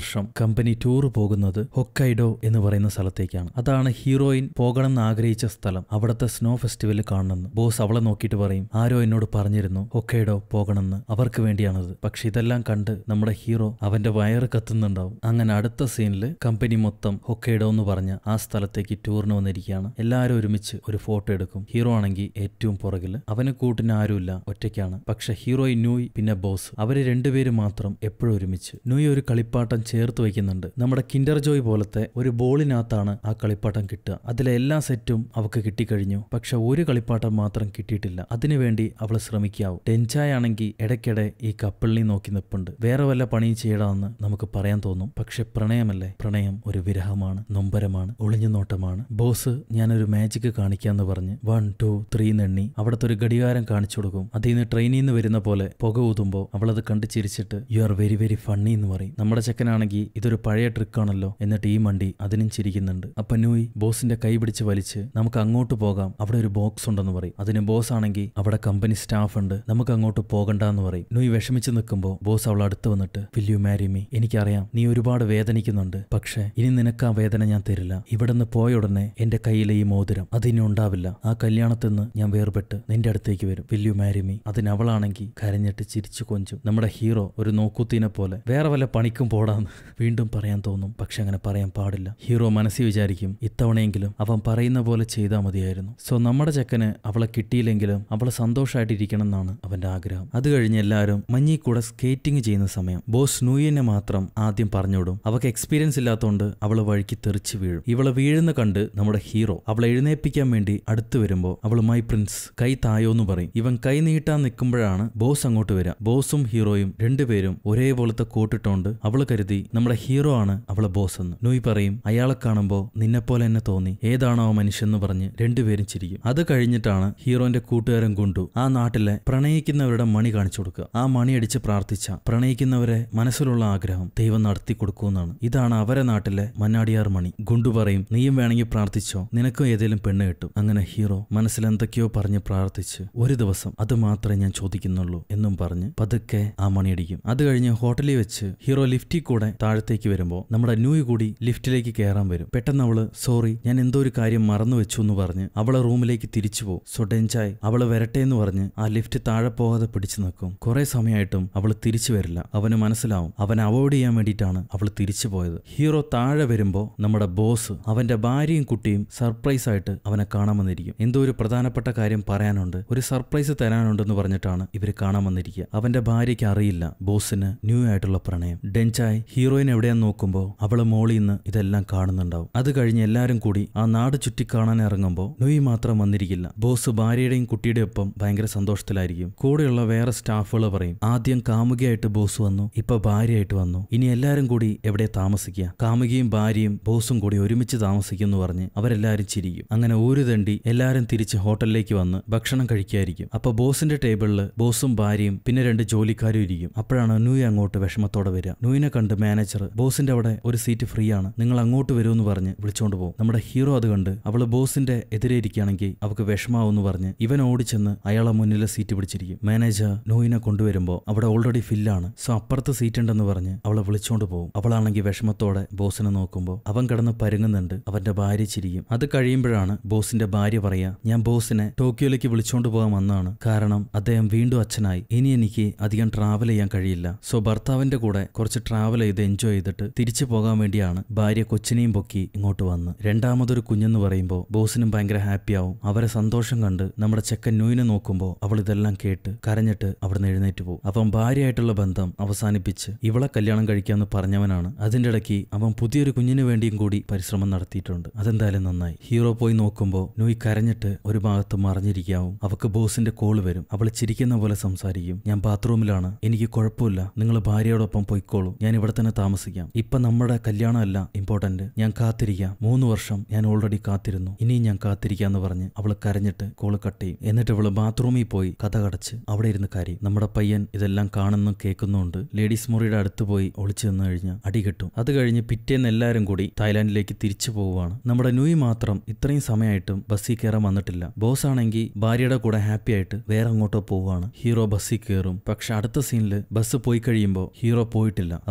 വർഷം കമ്പനി ടൂർ പോകുന്നത് ഹൊക്കൈഡോ എന്ന് പറയുന്ന സ്ഥലത്തേക്കാണ് അതാണ് ഹീറോയിൻ പോകണമെന്ന് ആഗ്രഹിച്ച സ്ഥലം അവിടുത്തെ സ്നോ ഫെസ്റ്റിവൽ കാണണമെന്ന് ബോസ് അവളെ നോക്കിയിട്ട് പറയും ആരോ എന്നോട് പറഞ്ഞിരുന്നു ഹൊക്കൈഡോ പോകണമെന്ന് അവർക്ക് വേണ്ടിയാണത് പക്ഷെ ഇതെല്ലാം കണ്ട് നമ്മുടെ ഹീറോ അവന്റെ വയറ് കത്തുന്നുണ്ടാവും അങ്ങനെ അടുത്ത സീനിൽ കമ്പനി മൊത്തം ഹൊക്കൈഡോ എന്ന് പറഞ്ഞ ആ സ്ഥലത്തേക്ക് ടൂറിന് വന്നിരിക്കുകയാണ് എല്ലാവരും ഒരുമിച്ച് ഒരു ഫോട്ടോ എടുക്കും ഹീറോ ആണെങ്കിൽ ഏറ്റവും പുറകില് അവന് കൂട്ടിന് ആരുമില്ല ഒറ്റയ്ക്കാണ് പക്ഷെ ഹീറോയിൻ നൂയ് പിന്നെ ബോസ് അവര് രണ്ടുപേരും മാത്രം എപ്പോഴും ഒരുമിച്ച് നൂയ് ഒരു കളിപ്പാട്ടം ചേർത്ത് വയ്ക്കുന്നുണ്ട് നമ്മുടെ കിൻഡർ ജോയ് പോലത്തെ ഒരു ബോളിനകത്താണ് ആ കളിപ്പാട്ടം കിട്ടുക അതിലെ എല്ലാ സെറ്റും അവക്ക് കിട്ടിക്കഴിഞ്ഞു പക്ഷെ ഒരു കളിപ്പാട്ടം മാത്രം കിട്ടിയിട്ടില്ല അതിനുവേണ്ടി അവൾ ശ്രമിക്കാവും ടെൻചായ ആണെങ്കിൽ ഇടയ്ക്കിടെ ഈ കപ്പിളിനെ നോക്കി നിൽപ്പുണ്ട് വേറെ വല്ല പണിയും ചെയ്യണമെന്ന് നമുക്ക് പറയാൻ തോന്നും പക്ഷെ പ്രണയമല്ലേ പ്രണയം ഒരു വിരഹമാണ് നൊമ്പരമാണ് ഒളിഞ്ഞു നോട്ടമാണ് ബോസ് ഞാനൊരു മാജിക് കാണിക്കാന്ന് പറഞ്ഞ് വൺ ടു ത്രീ നെണ്ണി അവിടുത്തെ ഒരു ഘടികാരം കാണിച്ചു കൊടുക്കും അതിൽ നിന്ന് ട്രെയിനിൽ നിന്ന് വരുന്ന പോലെ പുക ഊതുമ്പോൾ അവളത് കണ്ട് ചിരിച്ചിട്ട് you are very very funny എന്ന് പറയും നമ്മുടെ ചെക്കനാണെങ്കിൽ ഇതൊരു പഴയ ട്രിക്കാണല്ലോ എന്നിട്ട് ഈ മണ്ടി അതിനും ചിരിക്കുന്നുണ്ട് അപ്പൊ നൂയി ബോസിന്റെ കൈ പിടിച്ച് വലിച്ച് നമുക്ക് അങ്ങോട്ട് പോകാം അവിടെ ഒരു ബോക്സ് ഉണ്ടെന്ന് പറയും അതിന് ബോസ് ആണെങ്കിൽ അവിടെ കമ്പനി സ്റ്റാഫ് ഉണ്ട് നമുക്ക് അങ്ങോട്ട് പോകണ്ട എന്ന് പറയും നൂയി വിഷമിച്ച് നിൽക്കുമ്പോൾ ബോസ് അവൾ അടുത്ത് വന്നിട്ട് വിൽ യു മാരി മീ എനിക്കറിയാം നീ ഒരുപാട് വേദനിക്കുന്നുണ്ട് പക്ഷേ ഇനി നിനക്ക് ആ വേദന ഞാൻ തരില്ല ഇവിടുന്ന് പോയ ഉടനെ എന്റെ കയ്യിലെ ഈ മോതിരം അതിനി ഉണ്ടാവില്ല ആ കല്യാണത്തിൽ നിന്ന് ഞാൻ വേർപെട്ട് നിന്റെ അടുത്തേക്ക് വരും വിൽ യു മാരി മീ അതിന് അവളാണെങ്കിൽ കരഞ്ഞിട്ട് ചിരിച്ചു കൊഞ്ചും നമ്മുടെ ഹീറോ ഒരു നോക്കുത്തീനെ പോലെ വേറെ വല്ല പണിക്കും പോടാന്ന് വീണ്ടും പറയാൻ തോന്നും പക്ഷെ അങ്ങനെ പറയാൻ പാടില്ല ഹീറോ മനസ്സിൽ വിചാരിക്കും ഇത്തവണയെങ്കിലും അവൻ പറയുന്ന പോലെ ചെയ്താൽ മതിയായിരുന്നു സോ നമ്മുടെ ചെക്കന് അവളെ കിട്ടിയില്ലെങ്കിലും അവളെ സന്തോഷമായിട്ടിരിക്കണം എന്നാണ് അവന്റെ ആഗ്രഹം അത് കഴിഞ്ഞ് എല്ലാവരും മഞ്ഞി കൂടെ സ്കേറ്റിംഗ് ചെയ്യുന്ന സമയം ബോസ് നൂയിനെ മാത്രം ആദ്യം പറഞ്ഞുവിടും അവക്ക് എക്സ്പീരിയൻസ് ഇല്ലാത്തതുകൊണ്ട് അവള് വഴിക്ക് തെറിച്ച് വീഴും ഇവളെ വീഴുന്ന കണ്ട് നമ്മുടെ ഹീറോ അവളെ എഴുന്നേൽപ്പിക്കാൻ വേണ്ടി അടുത്ത് വരുമ്പോൾ അവൾ മൈ പ്രിൻസ് കൈ തായോ എന്ന് പറയും ഇവൻ കൈ നീട്ടാൻ നിൽക്കുമ്പോഴാണ് ബോസ് അങ്ങോട്ട് വരിക ബോസും ഹീറോയും രണ്ടുപേരും ഒരേപോലത്തെ കോട്ടിട്ടോണ്ട് അവള് കരുതി നമ്മുടെ ഹീറോ ആണ് അവളെ ബോസ് എന്ന് നൂയി പറയും അയാളെ കാണുമ്പോൾ നിന്നെപ്പോലെ എന്നെ തോന്നി ഏതാണോ ആ മനുഷ്യൻ എന്ന് പറഞ്ഞ് രണ്ടുപേരും ചിരിക്കും അത് കഴിഞ്ഞിട്ടാണ് ഹീറോന്റെ കൂട്ടുകാരൻ ഗുണ്ടു ആ നാട്ടിലെ പ്രണയിക്കുന്നവരുടെ മണി കാണിച്ചു കൊടുക്കുക ആ മണി അടിച്ച് പ്രാർത്ഥിച്ച പ്രണയിക്കുന്നവരെ മനസ്സിലുള്ള ആഗ്രഹം ദൈവം നടത്തി കൊടുക്കുമെന്നാണ് ഇതാണ് അവരെ നാട്ടിലെ മന്നാടിയാർ മണി ഗുണ്ടു പറയും നീയും വേണമെങ്കിൽ പ്രാർത്ഥിച്ചോ നിനക്കും ഏതെങ്കിലും പെണ്ണ് കിട്ടും അങ്ങനെ ഹീറോ മനസ്സിൽ എന്തൊക്കെയോ പറഞ്ഞ് പ്രാർത്ഥിച്ച് ഒരു ദിവസം അത് മാത്രമേ ഞാൻ ചോദിക്കുന്നുള്ളൂ എന്നും പറഞ്ഞ് പതുക്കെ ആ മണി അടിക്കും അത് കഴിഞ്ഞ് ഹോട്ടലിൽ വെച്ച് ഹീറോ ലിഫ്റ്റിൽ കൂടെ താഴത്തേക്ക് വരുമ്പോൾ നമ്മുടെ ന്യൂയ് കൂടി ലിഫ്റ്റിലേക്ക് കയറാൻ വരും പെട്ടെന്ന് അവള് സോറി ഞാൻ എന്തോ ഒരു കാര്യം മറന്നു വെച്ചു എന്ന് പറഞ്ഞ് അവളെ റൂമിലേക്ക് തിരിച്ചു പോകും സോ ഡെഞ്ചായ് അവള് വരട്ടെ എന്ന് പറഞ്ഞ് ആ ലിഫ്റ്റ് താഴെ പോകാതെ പിടിച്ചു നിൽക്കും കുറെ സമയമായിട്ടും അവൾ തിരിച്ചു വരില്ല അവന് മനസ്സിലാവും അവനെ അവോയ്ഡ് ചെയ്യാൻ വേണ്ടിയിട്ടാണ് അവൾ തിരിച്ചു പോയത് ഹീറോ താഴെ വരുമ്പോ നമ്മുടെ ബോസ് അവന്റെ ഭാര്യയും കുട്ടിയും സർപ്രൈസ് ആയിട്ട് അവനെ കാണാൻ വന്നിരിക്കും എന്തോ ഒരു പ്രധാനപ്പെട്ട കാര്യം പറയാനുണ്ട് ഒരു സർപ്രൈസ് തരാനുണ്ടെന്ന് പറഞ്ഞിട്ടാണ് ഇവര് കാണാൻ വന്നിരിക്കുക അവന്റെ ഭാര്യയ്ക്ക് അറിയില്ല ബോസിന് ന്യൂ ആയിട്ടുള്ള പ്രണയം ഡെഞ്ചായ് ഹീറോയിൻ എവിടെയാന്ന് നോക്കുമ്പോൾ അവള് മോളിൽ നിന്ന് ഇതെല്ലാം കാണുന്നുണ്ടാവും അത് കഴിഞ്ഞ് എല്ലാരും കൂടി ആ നാട് ചുറ്റി കാണാൻ ഇറങ്ങുമ്പോൾ നുയി മാത്രം വന്നിരിക്കില്ല ബോസ് ഭാര്യയുടെയും കുട്ടിയുടെയും ഒപ്പം ഭയങ്കര സന്തോഷത്തിലായിരിക്കും കൂടെയുള്ള വേറെ സ്റ്റാഫുകൾ പറയും ആദ്യം കാമുകിയായിട്ട് ബോസ് വന്നു ഇപ്പൊ ഭാര്യയായിട്ട് വന്നു ഇനി എല്ലാരും കൂടി എവിടെ താമസിക്കുക കാമുകിയും ഭാര്യയും ബോസും കൂടി ഒരുമിച്ച് താമസിക്കും എന്ന് പറഞ്ഞ് അവരെല്ലാരും ചിരിക്കും അങ്ങനെ ഒരു തണ്ടി എല്ലാരും തിരിച്ച് ഹോട്ടലിലേക്ക് വന്ന് ഭക്ഷണം കഴിക്കായിരിക്കും അപ്പൊ ബോസിന്റെ ടേബിളിൽ ബോസും ഭാര്യയും പിന്നെ രണ്ട് ജോലിക്കാരും ഇരിക്കും അപ്പോഴാണ് നൂയി അങ്ങോട്ട് വിഷമത്തോടെ വരിക നൂയിനെ കണ്ട് മാനേജർ ബോസിന്റെ അവിടെ ഒരു സീറ്റ് ഫ്രീ ആണ് നിങ്ങൾ അങ്ങോട്ട് വരുമെന്ന് പറഞ്ഞ് വിളിച്ചോണ്ട് പോകും നമ്മുടെ ഹീറോ അത് കണ്ട് അവള് ബോസിന്റെ എതിരെ ഇരിക്കുകയാണെങ്കിൽ അവൾക്ക് വിഷമാവെന്ന് പറഞ്ഞ് ഇവൻ ഓടിച്ചെന്ന് അയാളെ മുന്നിലെ സീറ്റ് പിടിച്ചിരിക്കും മാനേജർ നോയിനെ കൊണ്ടുവരുമ്പോൾ അവിടെ ഓൾറെഡി ഫില്ലാണ് സോ അപ്പുറത്ത് സീറ്റ് ഉണ്ടെന്ന് പറഞ്ഞ് അവളെ വിളിച്ചോണ്ട് പോകും അവളാണെങ്കിൽ വിഷമത്തോടെ ബോസിനെ നോക്കുമ്പോൾ അവൻ കിടന്ന് പരുങ്ങുന്നുണ്ട് അവന്റെ ഭാര്യ ചിരിക്കും അത് കഴിയുമ്പോഴാണ് ബോസിന്റെ ഭാര്യ പറയാ ഞാൻ ബോസിനെ ടോക്കിയോയിലേക്ക് വിളിച്ചോണ്ട് പോകാൻ വന്നാണ് കാരണം അദ്ദേഹം വീണ്ടും അച്ഛനായി ഇനി എനിക്ക് അധികം ട്രാവൽ ചെയ്യാൻ കഴിയില്ല സോ ഭർത്താവിന്റെ കൂടെ കുറച്ച് ട്രാവൽ ചെയ്ത് എൻജോയ് ചെയ്തിട്ട് തിരിച്ചു പോകാൻ വേണ്ടിയാണ് ഭാര്യ കൊച്ചിനെയും പൊക്കി ഇങ്ങോട്ട് വന്ന് രണ്ടാമതൊരു കുഞ്ഞെന്ന് പറയുമ്പോൾ ബോസിനും ഭയങ്കര ഹാപ്പിയാവും അവരെ സന്തോഷം കണ്ട് നമ്മുടെ ചെക്കൻ ന്യൂയിനെ നോക്കുമ്പോൾ അവൾ ഇതെല്ലാം കേട്ട് കരഞ്ഞിട്ട് അവിടുന്ന് എഴുന്നേറ്റ് പോകും അവൻ ഭാര്യയായിട്ടുള്ള ബന്ധം അവസാനിപ്പിച്ച് ഇവളെ കല്യാണം കഴിക്കാമെന്ന് പറഞ്ഞവനാണ് അതിന്റെ ഇടയ്ക്ക് അവൻ പുതിയൊരു കുഞ്ഞിന് വേണ്ടിയും കൂടി പരിശ്രമം നടത്തിയിട്ടുണ്ട് അതെന്തായാലും നന്നായി ഹീറോ പോയി നോക്കുമ്പോൾ ന്യൂയി കരഞ്ഞിട്ട് ഒരു ഭാഗത്ത് മറിഞ്ഞിരിക്കാവും അവക്ക് ബോസിന്റെ കോള് വരും അവൾ ചിരിക്കുന്ന പോലെ സംസാരിക്കും ഞാൻ ബാത്റൂമിലാണ് എനിക്ക് കുഴപ്പമില്ല നിങ്ങൾ ഭാര്യയോടൊപ്പം പോയിക്കോളൂ ഞാൻ ഇവിടെ തന്നെ താമസിക്കാം ഇപ്പൊ നമ്മുടെ കല്യാണമല്ല ഇമ്പോർട്ടന്റ് ഞാൻ കാത്തിരിക്കാം മൂന്ന് വർഷം ഞാൻ ഓൾറെഡി കാത്തിരുന്നു ഇനിയും ഞാൻ കാത്തിരിക്കാന്ന് പറഞ്ഞ് അവള് കരഞ്ഞിട്ട് കോള് കട്ട് ചെയ്യും എന്നിട്ട് അവള് ബാത്റൂമിൽ പോയി കഥ കടച്ച് അവിടെ ഇരുന്ന് കരയും നമ്മുടെ പയ്യൻ ഇതെല്ലാം കാണുന്നു കേൾക്കുന്നുണ്ട് ലേഡീസ് മുറിയുടെ അടുത്ത് പോയി ഒളിച്ചു നിന്ന് കഴിഞ്ഞാൽ അടി കിട്ടും അത് കഴിഞ്ഞ് പിറ്റേന്ന് എല്ലാവരും കൂടി തായ്ലാന്റിലേക്ക് തിരിച്ചു പോവുകയാണ് നമ്മുടെ ന്യൂയി മാത്രം ഇത്രയും സമയമായിട്ടും ബസ്സിൽ കയറാൻ വന്നിട്ടില്ല ബോസ് ആണെങ്കിൽ ഭാര്യയുടെ കൂടെ ഹാപ്പി ആയിട്ട് വേറെ അങ്ങോട്ടോ പോവുകയാണ് ഹീറോ ബസ്സിൽ കയറും പക്ഷെ അടുത്ത സീനിൽ ബസ് പോയി കഴിയുമ്പോൾ ഹീറോ പോയിട്ടില്ല അവൻ തിരിച്ചു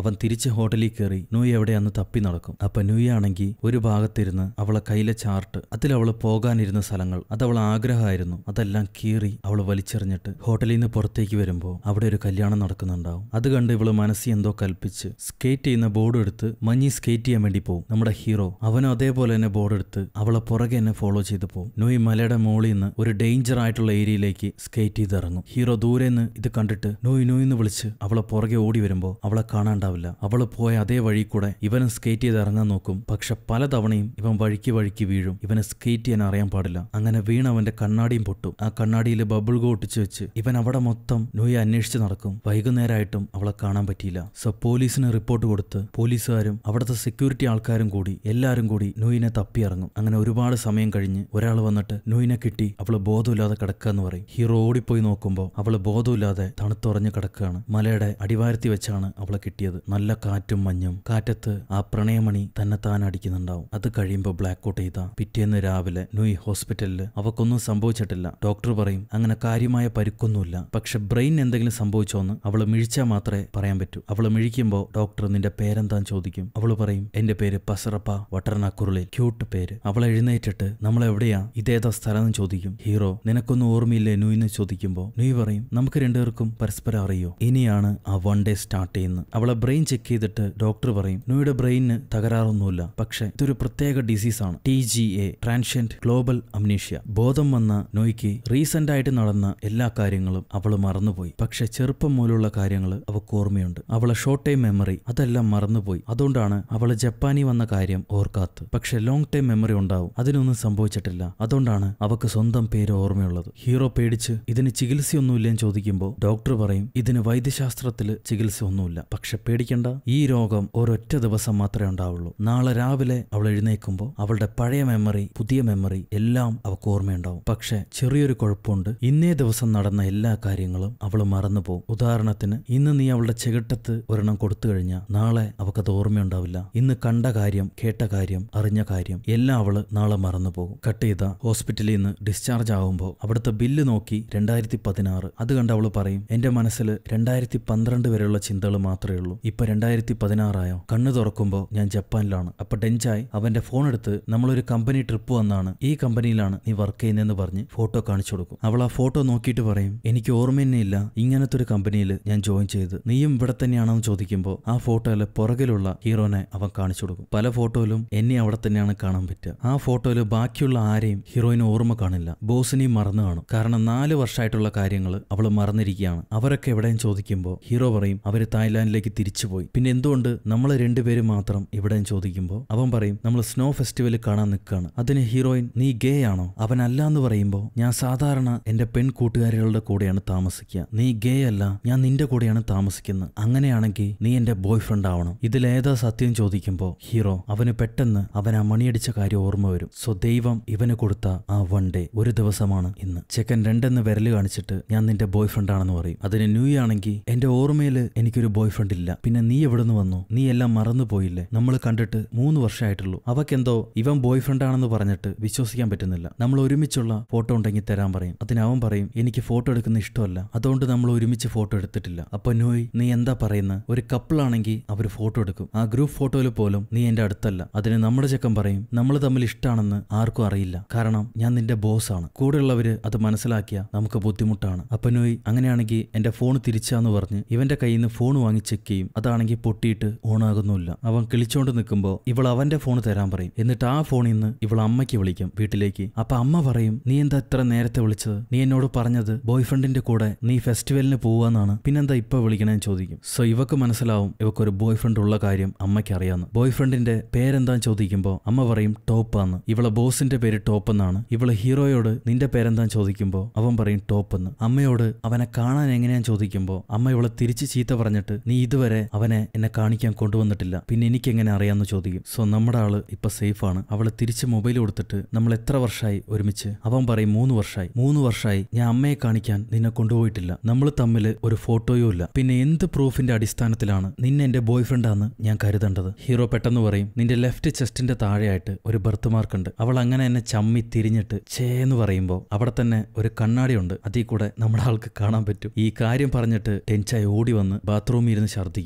തിരിച്ച് ഹോട്ടലിൽ കയറി നൂയി എവിടെയാന്ന് തപ്പി നടക്കും അപ്പൊ നൂയി ആണെങ്കിൽ ഒരു ഭാഗത്തിരുന്ന് അവളെ കയ്യിലെ ചാർട്ട് അതിൽ അവൾ പോകാനിരുന്ന സ്ഥലങ്ങൾ അത് അവൾ ആഗ്രഹമായിരുന്നു അതെല്ലാം കീറി അവൾ വലിച്ചെറിഞ്ഞിട്ട് ഹോട്ടലിൽ നിന്ന് പുറത്തേക്ക് വരുമ്പോൾ അവിടെ ഒരു കല്യാണം നടക്കുന്നുണ്ടാവും അത് കണ്ട് ഇവള് മനസ്സിൽ എന്തോ കൽപ്പിച്ച് സ്കേറ്റ് ചെയ്യുന്ന ബോർഡ് എടുത്ത് മഞ്ഞി സ്കേറ്റ് ചെയ്യാൻ വേണ്ടി പോകും നമ്മുടെ ഹീറോ അവനും അതേപോലെ തന്നെ ബോർഡ് എടുത്ത് അവളെ പുറകെ തന്നെ ഫോളോ ചെയ്ത് പോകും നൂയി മലയുടെ മുകളിൽ നിന്ന് ഒരു ഡേഞ്ചർ ആയിട്ടുള്ള ഏരിയയിലേക്ക് സ്കേറ്റ് ചെയ്ത് ഇറങ്ങും ഹീറോ ദൂരെ നിന്ന് ഇത് കണ്ടിട്ട് നൂയി നൂയി എന്ന് വിളിച്ച് അവളെ പുറകെ ഓടി വരുമ്പോൾ അവളെ കാണാണ്ടാവില്ല അവള് പോയ അതേ വഴി കൂടെ ഇവനും സ്കേറ്റ് ചെയ്ത് ഇറങ്ങാൻ നോക്കും പക്ഷെ പലതവണയും ഇവൻ വഴിക്ക് വഴിക്ക് വീഴും ഇവന് സ്കേറ്റ് ചെയ്യാൻ അറിയാൻ പാടില്ല അങ്ങനെ വീണ് അവന്റെ കണ്ണാടിയും പൊട്ടും ആ കണ്ണാടിയിൽ ബബിൾ ഗോ ഒട്ടിച്ച് വെച്ച് ഇവൻ അവിടെ മൊത്തം നൂയെ അന്വേഷിച്ച് നടക്കും വൈകുന്നേരമായിട്ടും അവളെ കാണാൻ പറ്റിയില്ല സോ പോലീസിന് റിപ്പോർട്ട് കൊടുത്ത് പോലീസുകാരും അവിടുത്തെ സെക്യൂരിറ്റി ആൾക്കാരും കൂടി എല്ലാരും കൂടി നൂയിനെ തപ്പിയിറങ്ങും അങ്ങനെ ഒരുപാട് സമയം കഴിഞ്ഞ് ഒരാൾ വന്നിട്ട് നൂയിനെ കിട്ടി അവള് ബോധമില്ലാതെ കിടക്കുക എന്ന് പറയും ഹീറോ ഓടിപ്പോയി നോക്കുമ്പോൾ അവള് ബോധമില്ലാതെ തണുത്തുറഞ്ഞ് കിടക്കുകയാണ് മലയുടെ അടിവാരത്തി വെച്ചാണ് അവളെ കിട്ടിയത് നല്ല കാറ്റും മഞ്ഞും കാറ്റത്ത് ആ പ്രണയമണി തന്നെ താൻ അടിക്കുന്നുണ്ടാവും അത് കഴിയുമ്പോൾ ബ്ലാക്ക് ഔട്ട് ചെയ്ത പിറ്റേന്ന് രാവിലെ നൂയി ഹോസ്പിറ്റലിൽ അവക്കൊന്നും സംഭവിച്ചിട്ടില്ല ഡോക്ടർ പറയും അങ്ങനെ കാര്യമായ പരിക്കൊന്നുമില്ല പക്ഷെ ബ്രെയിൻ എന്തെങ്കിലും സംഭവിച്ചോന്ന് അവള് മിഴിച്ചാൽ മാത്രമേ പറയാൻ പറ്റൂ അവള് മിഴിക്കുമ്പോൾ ഡോക്ടർ നിന്റെ പേരെന്താന്ന് ചോദിക്കും അവള് പറയും എന്റെ പേര് പസറപ്പ വട്ടർനാക്കുരുളിൽ ക്യൂട്ട് പേര് അവൾ എഴുന്നേറ്റിട്ട് നമ്മൾ എവിടെയാ ഇതേതാ സ്ഥലം എന്ന് ചോദിക്കും ഹീറോ നിനക്കൊന്നും ഓർമ്മയില്ലേ നൂയിന്ന് ചോദിക്കുമ്പോൾ നൂയ് പറയും നമുക്ക് രണ്ടുപേർക്കും പരസ്പരം അറിയോ ഇനിയാണ് ആ വൺ ഡേ സ്റ്റാർട്ട് ചെയ്യുന്നത് അവളെ ബ്രെയിൻ ചെക്ക് ചെയ്തിട്ട് ഡോക്ടർ പറയും നൂയുടെ ബ്രെയിനിന് തകരാറൊന്നുമില്ല പക്ഷെ ഇതൊരു പ്രത്യേക ഡിസീസാണ് T G A transient global amnesia ബോധം വന്ന നോയ്ക്ക് റീസെന്റ് ആയിട്ട് നടന്ന എല്ലാ കാര്യങ്ങളും അവൾ മറന്നുപോയി പക്ഷെ ചെറുപ്പം മൂലമുള്ള കാര്യങ്ങൾ അവൾക്ക് ഓർമ്മയുണ്ട് അവളെ ഷോർട്ട് ടൈം മെമ്മറി അതെല്ലാം മറന്നുപോയി അതുകൊണ്ടാണ് അവൾ ജപ്പാനിൽ വന്ന കാര്യം ഓർക്കാത്തത് പക്ഷെ ലോങ് ടൈം മെമ്മറി ഉണ്ടാവും അതിനൊന്നും സംഭവിച്ചിട്ടില്ല അതുകൊണ്ടാണ് അവക്ക് സ്വന്തം പേര് ഓർമ്മയുള്ളത് ഹീറോ പേടിച്ച് ഇതിന് ചികിത്സയൊന്നുമില്ലെന്ന് ചോദിക്കുമ്പോൾ ഡോക്ടർ പറയും ഇതിന് വൈദ്യശാസ്ത്രത്തില് ചികിത്സ ഒന്നുമില്ല പക്ഷെ പേടിക്കണ്ട ഈ രോഗം ഒരൊറ്റ ദിവസം മാത്രമേ ഉണ്ടാവുള്ളൂ നാളെ രാവിലെ അവൾ എഴുന്നേൽക്കുമ്പോൾ അവളുടെ പഴയ മെമ്മറി പുതിയ മെമ്മറി എല്ലാം അവൾക്ക് ഓർമ്മയുണ്ടാവും പക്ഷെ ചെറിയൊരു കുഴപ്പമുണ്ട് ഇന്നേ ദിവസം നടന്ന എല്ലാ കാര്യങ്ങളും അവൾ മറന്നുപോകും ഉദാഹരണത്തിന് ഇന്ന് നീ അവളുടെ ചെകിട്ടത്ത് ഒരെണ്ണം കൊടുത്തു കഴിഞ്ഞാൽ നാളെ അവക്കത് ഓർമ്മയുണ്ടാവില്ല ഇന്ന് കണ്ട കാര്യം കേട്ട കാര്യം അറിഞ്ഞ കാര്യം എല്ലാം അവള് നാളെ മറന്നുപോകും കട്ട് ചെയ്ത ഹോസ്പിറ്റലിൽ നിന്ന് ഡിസ്ചാർജ് ആവുമ്പോൾ അവിടുത്തെ ബില്ല് നോക്കി രണ്ടായിരത്തി പതിനാറ് അത് കണ്ട് അവള് പറയും എന്റെ മനസ്സിൽ രണ്ടായിരത്തി പന്ത്രണ്ട് വരെയുള്ള ചിന്തകൾ മാത്രമേ ഉള്ളൂ ഇപ്പൊ രണ്ടായിരത്തി പതിനാറായോ കണ്ണു തുറക്കുമ്പോൾ ഞാൻ ജപ്പാനിലാണ് അപ്പൊ ഡെഞ്ചായി അവന്റെ ഫോൺ എടുത്ത് നമ്മളൊരു കമ്പനി ട്രിപ്പ് വന്നാണ് ഈ കമ്പനിയിലാണ് നീ വർക്ക് ചെയ്യുന്നതെന്ന് പറഞ്ഞ് ഫോട്ടോ കാണിച്ചു കൊടുക്കും അവൾ ആ ഫോട്ടോ നോക്കിയിട്ട് പറയും എനിക്ക് ഓർമ്മ തന്നെ ഇല്ല ഇങ്ങനത്തെ ഒരു കമ്പനിയിൽ ഞാൻ ജോയിൻ ചെയ്ത് നീയും ഇവിടെ തന്നെയാണോ എന്ന് ചോദിക്കുമ്പോൾ ആ ഫോട്ടോയിലെ പുറകിലുള്ള ഹീറോനെ അവൻ കാണിച്ചു കൊടുക്കും പല ഫോട്ടോയിലും എന്നെ അവിടെ തന്നെയാണ് കാണാൻ പറ്റുക ആ ഫോട്ടോയിൽ ബാക്കിയുള്ള ആരെയും ഹീറോയിന് ഓർമ്മ കാണില്ല ബോസിനെയും മറന്നു കാണും കാരണം നാല് വർഷമായിട്ടുള്ള കാര്യങ്ങൾ അവൾ മറന്നിരിക്കുകയാണ് അവരൊക്കെ എവിടെയും ചോദിക്കുമ്പോൾ ഹീറോ പറയും അവര് തായ്ലാന്റിലേക്ക് തിരിച്ചുപോയി പിന്നെ എന്തുകൊണ്ട് നമ്മൾ രണ്ടുപേരും മാത്രം ഇവിടെയും ചോദിക്കുമ്പോൾ അവൻ പറയും നമ്മൾ സ്നോ ഫെസ്റ്റിവൽ കാണാൻ നിൽക്കുകയാണ് അതിന് ഹീറോയിൻ നീ ഗേ ആണോ അവനല്ല എന്ന് പറയുമ്പോൾ ഞാൻ സാധാരണ എന്റെ പെൺ കൂട്ടുകാരികളുടെ കൂടെയാണ് താമസിക്കുക നീ ഗേ അല്ല ഞാൻ നിന്റെ കൂടെയാണ് താമസിക്കുന്നത് അങ്ങനെയാണെങ്കിൽ നീ എന്റെ ബോയ് ഫ്രണ്ട് ആവണം ഇതിലേതാ സത്യം ചോദിക്കുമ്പോൾ ഹീറോ അവന് പെട്ടെന്ന് അവൻ ആ മണിയടിച്ച കാര്യം ഓർമ്മ വരും സോ ദൈവം ഇവന് കൊടുത്ത ആ വൺ ഡേ ഒരു ദിവസമാണ് ഇന്ന് ചെക്കൻ രണ്ടെന്ന് വിരല് കാണിച്ചിട്ട് ഞാൻ നിന്റെ ബോയ് ഫ്രണ്ട് ആണെന്ന് പറയും അതിന് ന്യൂ ആണെങ്കിൽ എന്റെ ഓർമ്മയിൽ എനിക്കൊരു ബോയ് ഫ്രണ്ട് ഇല്ല പിന്നെ നീ എവിടുന്ന് വന്നു നീ എല്ലാം മറന്നു പോയില്ലേ നമ്മൾ കണ്ടിട്ട് മൂന്ന് വർഷമായിട്ടുള്ളൂ അവക്കെന്തോ ഇവൻ ബോയ് ഫ്രണ്ട് ആണെന്ന് പറഞ്ഞിട്ട് വിശ്വസിക്കാൻ പറ്റുന്നില്ല നമ്മൾ ഒരുമിച്ചുള്ള ഫോട്ടോ ഉണ്ടെങ്കിൽ തരാൻ പറയും അതിന് അവൻ പറയും എനിക്ക് ഫോട്ടോ എടുക്കുന്ന ഇഷ്ടമല്ല അതുകൊണ്ട് നമ്മൾ ഒരുമിച്ച് ഫോട്ടോ എടുത്തിട്ടില്ല അപ്പൊ നോയ് നീ എന്താ പറയുന്നത് ഒരു കപ്പിൾ ആണെങ്കിൽ അവർ ഫോട്ടോ എടുക്കും ആ ഗ്രൂപ്പ് ഫോട്ടോയിൽ പോലും നീ എന്റെ അടുത്തല്ല അതിന് നമ്മുടെ ചെക്കൻ പറയും നമ്മൾ തമ്മിൽ ഇഷ്ടമാണെന്ന് ആർക്കും അറിയില്ല കാരണം ഞാൻ നിന്റെ ബോസ് ആണ് കൂടെയുള്ളവര് അത് മനസ്സിലാക്കിയ നമുക്ക് ബുദ്ധിമുട്ടാണ് അപ്പൊ നോയ് അങ്ങനെയാണെങ്കിൽ എന്റെ ഫോൺ തിരിച്ചാന്ന് പറഞ്ഞ് ഇവന്റെ കയ്യിൽ നിന്ന് ഫോൺ വാങ്ങി ചെക്ക് ചെയ്യും അതാണെങ്കിൽ പൊട്ടിയിട്ട് ഓണാകുന്നില്ല അവൻ കിളിച്ചോണ്ട് നിൽക്കുമ്പോൾ ഇവൾ അവന്റെ ഫോൺ തരാൻ പറയും എന്നിട്ട് ആ ഫോണിൽ നിന്ന് ഇവൾ അമ്മയ്ക്ക് വിളിക്കും വീട്ടിലേക്ക് അപ്പൊ അമ്മ പറയും നീ എന്താ ഇത്ര നേരത്തെ വിളിച്ചത് നീ എന്നോട് പറഞ്ഞത് ബോയ് ഫ്രണ്ടിന്റെ കൂടെ നീ ഫെസ്റ്റിവലിന് പോവാന്നാണ് പിന്നെന്താ ഇപ്പൊ വിളിക്കണേന്ന് ചോദിക്കും സോ ഇവക്ക് മനസ്സിലാവും ഇവക്കൊരു ബോയ് ഫ്രണ്ട് ഉള്ള കാര്യം അമ്മയ്ക്ക് അറിയാന്ന് ബോയ് ഫ്രണ്ടിന്റെ പേരെന്താന്ന് ചോദിക്കുമ്പോൾ അമ്മ പറയും ടോപ്പാന്ന് ഇവളെ ബോസിന്റെ പേര് ടോപ്പ് എന്നാണ് ഇവള് ഹീറോയോട് നിന്റെ പേരെന്താന്ന് ചോദിക്കുമ്പോൾ അവൻ പറയും ടോപ്പ് എന്ന് അമ്മയോട് അവനെ കാണാൻ എങ്ങനെയാന്ന് ചോദിക്കുമ്പോൾ അമ്മ ഇവളെ തിരിച്ച് ചീത്ത പറഞ്ഞിട്ട് നീ ഇതുവരെ അവനെ എന്നെ കാണിക്കാൻ കൊണ്ടുവന്നിട്ടില്ല പിന്നെ എനിക്ക് എങ്ങനെ അറിയാമെന്ന് ചോദിക്കും സോ നമ്മുടെ ആള് ഇപ്പൊ സേഫ് ആണ് അവള് തിരിച്ച് മൊബൈൽ കൊടുത്തിട്ട് നമ്മൾ എത്ര വർഷമായി ഒരുമിച്ച് അവൻ പറയും മൂന്ന് വർഷമായി മൂന്ന് വർഷമായി ഞാൻ അമ്മയെ കാണിക്കാൻ നിന്നെ കൊണ്ടുപോയിട്ടില്ല നമ്മൾ തമ്മിൽ ഒരു ഫോട്ടോയോ ഇല്ല പിന്നെ എന്ത് പ്രൂഫിന്റെ അടിസ്ഥാനത്തിലാണ് നിന്നെ എന്റെ ബോയ് ഫ്രണ്ടാന്ന് ഞാൻ കരുതേണ്ടത് ഹീറോ പെട്ടെന്ന് പറയും നിന്റെ ലെഫ്റ്റ് ചെസ്റ്റിന്റെ താഴെയായിട്ട് ഒരു ബർത്ത് മാർക്ക് ഉണ്ട് അവൾ അങ്ങനെ എന്നെ ചമ്മി തിരിഞ്ഞിട്ട് ചേന്ന് പറയുമ്പോൾ അവിടെ തന്നെ ഒരു കണ്ണാടിയുണ്ട് അതിൽ കൂടെ നമ്മുടെ ആൾക്ക് കാണാൻ പറ്റും ഈ കാര്യം പറഞ്ഞിട്ട് ടെൻച്ചായി ഓടി വന്ന് ബാത്റൂമിൽ ഇരുന്ന് ഛർദ്ദിക്കും എന്നിട്ട്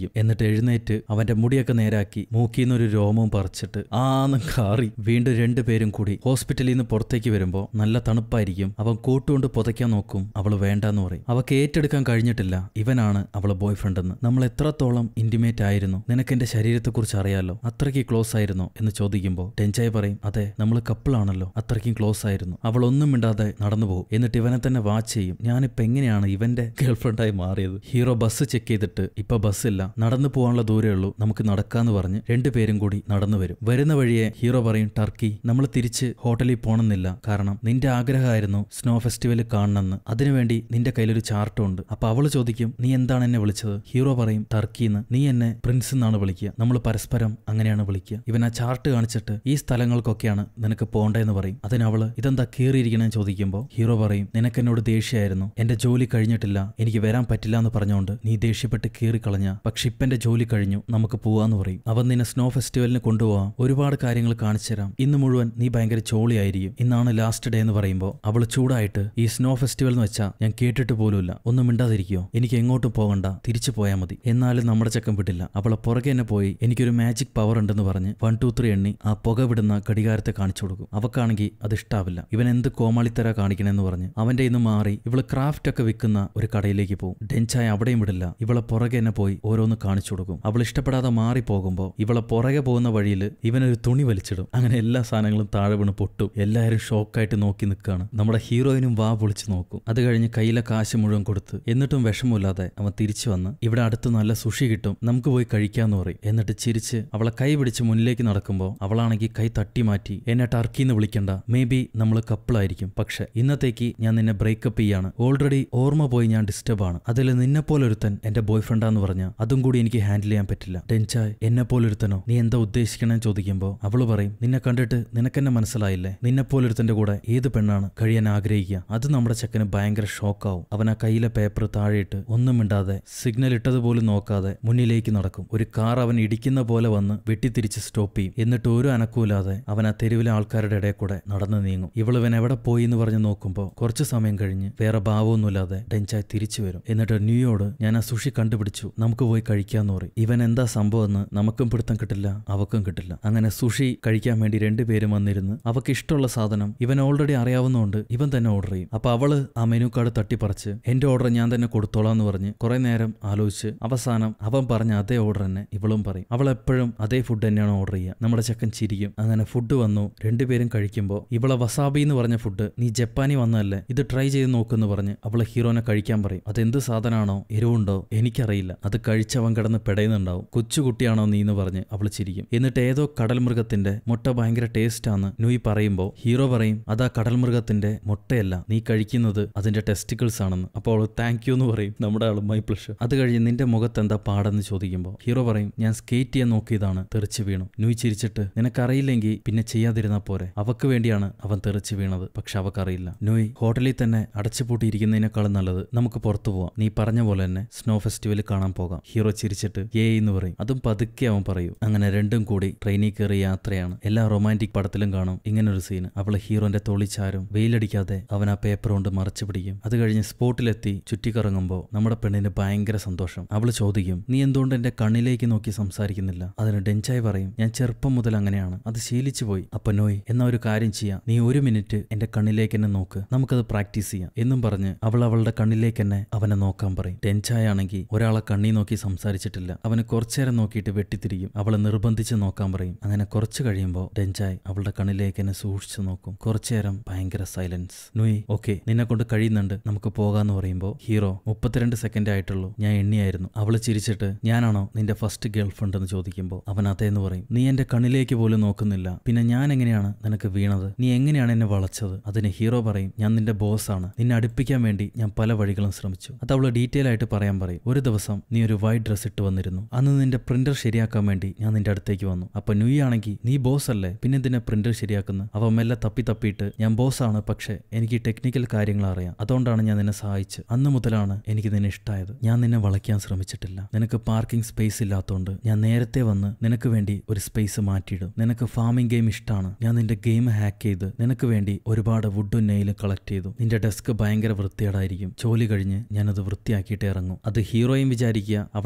എഴുന്നേറ്റ് അവന്റെ മുടിയൊക്കെ നേരാക്കി മൂക്കിന്ന് ഒരു രോമവും പറിച്ചിട്ട് ആന്ന് കാറി വീണ്ടും രണ്ടുപേരും കൂടി ഹോസ്പിറ്റലിൽ നിന്ന് പുറത്തേക്ക് വരുമ്പോ നല്ല തണുപ്പായിരിക്കും അവൻ കൂട്ടുകൊണ്ട് പുതയ്ക്കാൻ നോക്കും അവള് വേണ്ടെന്ന് പറയും അവക്ക് ഏറ്റെടുക്കാൻ കഴിഞ്ഞിട്ടില്ല ഇവനാണ് അവളെ ബോയ് ഫ്രണ്ട് എന്ന് നമ്മൾ എത്രത്തോളം ഇന്റിമേറ്റ് ആയിരുന്നു നിനക്ക് എന്റെ ശരീരത്തെക്കുറിച്ച് അറിയാലോ അത്രയ്ക്ക് ക്ലോസ് ആയിരുന്നോ എന്ന് ചോദിക്കുമ്പോൾ ടെൻചായി പറയും അതെ നമ്മൾ കപ്പിളാണല്ലോ അത്രയ്ക്കും ക്ലോസ് ആയിരുന്നു അവൾ ഒന്നും മിണ്ടാതെ നടന്നു പോകും എന്നിട്ട് ഇവനെ തന്നെ വാച്ച് ചെയ്യും ഞാനിപ്പോ എങ്ങനെയാണ് ഇവന്റെ ഗേൾഫ്രണ്ടായി മാറിയത് ഹീറോ ബസ് ചെക്ക് ചെയ്തിട്ട് ഇപ്പൊ ബസ്സില്ല നടന്നു പോകാനുള്ള ദൂരേ ഉള്ളൂ നമുക്ക് നടക്കാന്ന് പറഞ്ഞ് രണ്ടുപേരും കൂടി നടന്നു വരും വരുന്ന വഴിയെ ഹീറോ പറയും ടർക്കി നമ്മൾ തിരിച്ച് ഹോട്ടലിൽ പോണമെന്നില്ല കാരണം നിന്റെ ആഗ്രഹമായിരുന്നു സ്നോ ഫെസ്റ്റിവൽ കാണണമെന്ന് അതിനുവേണ്ടി നിന്റെ കയ്യിലൊരു ചാർട്ടും ഉണ്ട് അപ്പൊ അവള് ചോദിക്കും നീ എന്താണ് എന്നെ വിളിച്ചത് ഹീറോ പറയും ടർക്കിന്ന് നീ എന്നെ പ്രിൻസ് എന്നാണ് വിളിക്കുക നമ്മൾ പരസ്പരം അങ്ങനെയാണ് വിളിക്കുക ഇവൻ ആ ചാർട്ട് കാണിച്ചിട്ട് ഈ സ്ഥലങ്ങൾക്കൊക്കെയാണ് നിനക്ക് പോണ്ടേന്ന് പറയും അതിന് അവള് ഇതെന്താ കീറിയിരിക്കണമെന്ന് ചോദിക്കുമ്പോൾ ഹീറോ പറയും നിനക്ക് എന്നോട് ദേഷ്യമായിരുന്നു എന്റെ ജോലി കഴിഞ്ഞിട്ടില്ല എനിക്ക് വരാൻ പറ്റില്ല എന്ന് പറഞ്ഞുകൊണ്ട് നീ ദേഷ്യപ്പെട്ട് കീറിക്കളഞ്ഞ പക്ഷെ ഇപ്പൊ എന്റെ ജോലി കഴിഞ്ഞു നമുക്ക് പോവാന്ന് പറയും അവൻ നിന്നെ സ്നോ ഫെസ്റ്റിവലിന് കൊണ്ടുപോവാം ഒരുപാട് കാര്യങ്ങൾ കാണിച്ചു തരാം ഇന്ന് മുഴുവൻ നീ ഭയങ്കര ചോളിയായിരിക്കും ഇന്നാണ് ലാസ്റ്റ് ഡേ എന്ന് പറയുമ്പോൾ അവൾ ചൂടായിട്ട് ഈ സ്നോ ഫെസ്റ്റിവൽ എന്ന് വെച്ചാൽ ഞാൻ കേട്ടിട്ട് പോലുമില്ല ഒന്നും മിണ്ടാതിരിക്കോ എനിക്ക് എങ്ങോട്ടും പോകണ്ട തിരിച്ചു പോയാൽ മതി എന്നാലും നമ്മുടെ ചെക്കൻ വിട്ടില്ല അവളെ പുറകെ തന്നെ പോയി എനിക്കൊരു മാജിക് പവർ ഉണ്ടെന്ന് പറഞ്ഞ് വൺ ടു ത്രീ എണ്ണി ആ പുക വിടുന്ന ഘടികാരത്തെ കാണിച്ചു കൊടുക്കും അവക്കാണെങ്കിൽ അത് ഇഷ്ടാവില്ല ഇവൻ എന്ത് കോമാളിത്തര കാണിക്കണമെന്ന് പറഞ്ഞ് അവന്റെ ഇന്ന് മാറി ഇവള് ക്രാഫ്റ്റ് ഒക്കെ വിൽക്കുന്ന ഒരു കടയിലേക്ക് പോകും ഡെൻചായ അവിടെയും വിടില്ല ഇവളെ പുറകെ തന്നെ പോയി ഓരോന്ന് കാണിച്ചു കൊടുക്കും അവൾ ഇഷ്ടപ്പെടാതെ മാറി പോകുമ്പോൾ ഇവളെ പുറകെ പോകുന്ന വഴിയിൽ ഇവനൊരു തുണി വലിച്ചിടും അങ്ങനെ എല്ലാ സാധനങ്ങളും താഴെ വീണ് പൊട്ടും എല്ലാവരും ഷോക്കായിട്ട് നോക്കി നിൽക്കുകയാണ് നമ്മുടെ ഹീറോയിനും വാ പൊളിച്ച് നോക്കും അത് കഴിഞ്ഞ് കയ്യിലെ കാശ് മുഴുവൻ കൊടുത്ത് എന്നിട്ടും വിഷമമില്ലാതെ അവൻ തിരിച്ചു വന്ന് ഇവിടെ അടുത്ത് നല്ല സുഷി കിട്ടും നമുക്ക് പോയി കഴിക്കാന്ന് പറയും എന്നിട്ട് ചിരിച്ച് അവളെ കൈ പിടിച്ച് മുന്നിലേക്ക് നടക്കുമ്പോൾ അവളാണെങ്കിൽ കൈ തട്ടി മാറ്റി എന്നെ ടർക്കിന്ന് വിളിക്കണ്ട മേ ബി നമ്മൾ കപ്പിളായിരിക്കും പക്ഷെ ഇന്നത്തേക്ക് ഞാൻ നിന്നെ ബ്രേക്കപ്പ് ചെയ്യാണ് ഓൾറെഡി ഓർമ്മ പോയി ഞാൻ ഡിസ്റ്റർബ് ആണ് അതിൽ നിന്നെ പോലൊരുത്തൻ എന്റെ ബോയ് ഫ്രണ്ടാന്ന് പറഞ്ഞ അതും കൂടി എനിക്ക് ഹാൻഡിൽ ചെയ്യാൻ പറ്റില്ല ടെൻചായ് എന്നെ പോലൊരുത്തനോ നീ എന്താ ഉദ്ദേശിക്കണമെന്ന് ചോദിക്കുമ്പോൾ അവള് പറയും നിന്നെ കണ്ടിട്ട് നിനക്കെന്നെ മനസ്സിലായില്ലേ നിന്നെ പോലൊരുത്തന്റെ കൂടെ ഏത് പെണ്ണാണ് കഴിയാൻ ആഗ്രഹിക്കുക അത് നമ്മുടെ ചെക്കന് ഭയങ്കര ഷോക്കാവും അവൻ ആ കയ്യിലെ പേപ്പർ താഴെയിട്ട് ഒന്നും മിണ്ടാതെ സിഗ്നൽ ഇട്ടതുപോലും നോക്കാതെ മുന്നിലേക്ക് നടക്കും ഒരു കാർ അവൻ ഇടിക്കുന്ന പോലെ വന്ന് വെട്ടിത്തിരിച്ച് സ്റ്റോപ്പ് ചെയ്യും എന്നിട്ട് ഒരു അനക്കൂലാതെ അവൻ ആ തെരുവിലെ ആൾക്കാരുടെ ഇടയിൽ കൂടെ നടന്നു നീങ്ങും ഇവളിവൻ എവിടെ പോയി എന്ന് പറഞ്ഞ് നോക്കുമ്പോൾ കുറച്ച് സമയം കഴിഞ്ഞ് വേറെ ഭാവമൊന്നുമില്ലാതെ ഡെൻചായ് തിരിച്ചു വരും എന്നിട്ട് ന്യൂയോട് ഞാൻ ആ സുഷി കണ്ടുപിടിച്ചു നമുക്ക് പോയി കഴിക്കാന്ന് പറയും ഇവൻ എന്താ സംഭവം എന്ന് നമുക്കും പിടുത്തം കിട്ടില്ല അവക്കും കിട്ടില്ല അങ്ങനെ സുഷി കഴിക്കാൻ വേണ്ടി രണ്ടുപേരും വന്നിരുന്ന് അവക്ക് ഇഷ്ടമുള്ള സാധനം ഇവൻ ഓൾറെഡി അറിയാവുന്നതുകൊണ്ട് ഇവൻ തന്നെ ഓർഡർ ചെയ്യും അപ്പൊ അവള് ആ മെനു കാർഡ് തട്ടിപ്പറിച്ച് എന്റെ ഓർഡർ ഞാൻ തന്നെ കൊടുത്തോളാം എന്ന് പറഞ്ഞ് കുറെ നേരം ആലോചിച്ച് അവസാനം അവൻ പറഞ്ഞ അതേ ഓർഡർ തന്നെ ഇവളും പറയും അവൾ എപ്പോഴും അതേ ഫുഡ് തന്നെയാണ് ഓർഡർ ചെയ്യുക നമ്മുടെ ചെക്കൻ ചിരിക്കും അങ്ങനെ ഫുഡ് വന്നു രണ്ടുപേരും കഴിക്കുമ്പോൾ ഇവളെ വസാബി എന്ന് പറഞ്ഞ ഫുഡ് നീ ജപ്പാനി വന്നതല്ലേ ഇത് ട്രൈ ചെയ്ത് നോക്കുമെന്ന് പറഞ്ഞ് അവളെ ഹീറോനെ കഴിക്കാൻ പറയും അതെന്ത് സാധനമാണോ എരിവുണ്ടോ എനിക്കറിയില്ല അത് കഴിച്ചവൻ കിടന്ന് പെടയുന്നുണ്ടാവും കൊച്ചുകുട്ടിയാണോ നീ എന്ന് പറഞ്ഞ് അവൾ ചിരിക്കും എന്നിട്ട് ഏതോ കടൽ മൃഗത്തിന്റെ മുട്ട ഭയങ്കര ടേസ്റ്റ് ആണ് നുയി പറയുമ്പോൾ ഹീറോ പറയും അതാ കടൽ മൃഗത്തിന്റെ മുട്ടയല്ല നീ കഴിക്കുന്നത് അതിന്റെ ടെസ്റ്റിക്കിൾസ് ആണെന്ന് അപ്പോൾ അവൾ താങ്ക് യു എന്ന് പറയും നമ്മുടെ ആൾ മൈ പ്ലഷർ അത് കഴിഞ്ഞ് നിന്റെ മുഖത്ത് എന്താ പാടെന്ന് ചോദിക്കുമ്പോൾ ഹീറോ പറയും ഞാൻ സ്കേറ്റ് ചെയ്യാൻ നോക്കിയതാണ് തെറിച്ച് വീണു നുയി ചിരിച്ചിട്ട് നിനക്കറിയില്ലെങ്കിൽ പിന്നെ ചെയ്യാതിരുന്നാ പോരെ അവക്ക് വേണ്ടിയാണ് അവൻ തെറിച്ച് വീണത് പക്ഷെ അവക്കറിയില്ല നുയി ഹോട്ടലിൽ തന്നെ അടച്ചുപൂട്ടിയിരിക്കുന്നതിനേക്കാളും നല്ലത് നമുക്ക് പുറത്തു പോവാം നീ പറഞ്ഞ പോലെ തന്നെ സ്നോ ഫെസ്റ്റിവൽ കാണാൻ പോകാം ഹീറോ ചിരിച്ചിട്ട് ഏ എന്ന് പറയും അതും പതുക്കെ അവൻ പറയും അങ്ങനെ രണ്ടും കൂടി ട്രെയിനിൽ കയറി യാത്രയാണ് എല്ലാ റൊമാൻറ്റിക് പടത്തിലും കാണും ഇങ്ങനൊരു സീന് അവള് ഹീറോന്റെ തൊളിച്ചാരും വെയിലടിക്കാതെ അവൻ ആ പേപ്പർ കൊണ്ട് മറച്ചു പിടിക്കും അത് കഴിഞ്ഞ് സ്പോട്ടിലെത്തി ചുറ്റിക്കറങ്ങുമ്പോൾ നമ്മുടെ പെണ്ണിന് ഭയങ്കര സന്തോഷം അവള് ചോദിക്കും നീ എന്തുകൊണ്ട് എന്റെ കണ്ണിലേക്ക് നോക്കി സംസാരിക്കുന്നില്ല അതിന് ഡെൻചായി പറയും ഞാൻ ചെറുപ്പം മുതൽ അങ്ങനെയാണ് അത് ശീലിച്ചു പോയി അപ്പൊ നോയ് എന്നാ ഒരു കാര്യം ചെയ്യാം നീ ഒരു മിനിറ്റ് എന്റെ കണ്ണിലേക്ക് എന്നെ നോക്ക് നമുക്കത് പ്രാക്ടീസ് ചെയ്യാം എന്നും പറഞ്ഞ് അവൾ അവളുടെ കണ്ണിലേക്ക് എന്നെ അവനെ നോക്കാൻ പറയും ടെൻചായ ആണെങ്കിൽ ഒരാളെ കണ്ണി നോക്കി സംസാരിച്ചിട്ടില്ല അവന് കുറച്ചേരം നോക്കിയിട്ട് വെട്ടിത്തിരിക്കും അവളെ നിർബന്ധിച്ച് നോക്കാൻ പറയും അങ്ങനെ കുറച്ച് കഴിയുമ്പോൾ ഡെൻചായ് അവളുടെ കണ്ണിലേക്ക് എന്നെ സൂക്ഷിച്ചു നോക്കും കുറച്ചേരം ഭയങ്കര സൈലൻസ് നുയി ഓക്കെ നിന്നെ കൊണ്ട് കഴിയുന്നുണ്ട് നമുക്ക് പോകാന്ന് പറയുമ്പോൾ ഹീറോ മുപ്പത്തിരണ്ട് സെക്കൻഡ് ആയിട്ടുള്ളൂ ഞാൻ എണ്ണിയായിരുന്നു അവള് ചിരിച്ചിട്ട് ഞാനാണോ നിന്റെ ഫസ്റ്റ് ഗേൾ ഫ്രണ്ട് എന്ന് ചോദിക്കുമ്പോൾ അവൻ അതേന്ന് പറയും നീ എന്റെ കണ്ണിലേക്ക് പോലും നോക്കുന്നില്ല പിന്നെ ഞാൻ എങ്ങനെയാണ് നിനക്ക് വീണത് നീ എങ്ങനെയാണ് എന്നെ വളച്ചത് അതിന് ഹീറോ പറയും ഞാൻ നിന്റെ ബോസ് ആണ് നിന്നെ അടുപ്പിക്കാൻ വേണ്ടി ഞാൻ പല വഴികളും ശ്രമിച്ചു അത് അവള് ഡീറ്റെയിൽ ആയിട്ട് പറയാൻ പറയും ഒരു ദിവസം നീ ഒരു വൈറ്റ് ഡ്രസ് ഇട്ട് വന്നിരുന്നു അന്ന് നിന്റെ പ്രിന്റർ ശരിയാക്കാൻ വേണ്ടി ഞാൻ നിന്റെ അടുത്തേക്ക് വന്നു അപ്പൊ ന്യൂ ആണെങ്കിൽ നീ ബോസ് അല്ലേ പിന്നെ എന്തിനാ പ്രിന്റർ ശരിയാക്കുന്നു അവ മെല്ലെ തപ്പി തപ്പിയിട്ട് ഞാൻ ബോസ് ആണ് പക്ഷെ എനിക്ക് ടെക്നിക്കൽ കാര്യങ്ങൾ അറിയാം അതുകൊണ്ടാണ് ഞാൻ നിന്നെ സഹായിച്ച് അന്ന് മുതലാണ് എനിക്ക് നിന്നെ ഇഷ്ടമായത് ഞാൻ നിന്നെ വളയ്ക്കാൻ ശ്രമിച്ചിട്ടില്ല നിനക്ക് പാർക്കിംഗ് സ്പേസ് ഇല്ലാത്തതുകൊണ്ട് ഞാൻ നേരത്തെ വന്ന് നിനക്ക് വേണ്ടി ഒരു സ്പേസ് മാറ്റിയിടും നിനക്ക് ഫാമിംഗ് ഗെയിം ഇഷ്ടമാണ് ഞാൻ നിന്റെ ഗെയിം ഹാക്ക് ചെയ്ത് നിനക്ക് വേണ്ടി ഒരുപാട് വുഡും നെയിലും കളക്ട് ചെയ്തു നിന്റെ ഡെസ്ക് ഭയങ്കര വൃത്തിയേടായിരിക്കും ജോലി കഴിഞ്ഞ് ഞാനത് വൃത്തിയാക്കിയിട്ട് ഇറങ്ങും അത് ഹീറോയും വിചാരിക്കുക അവിടുത്തെ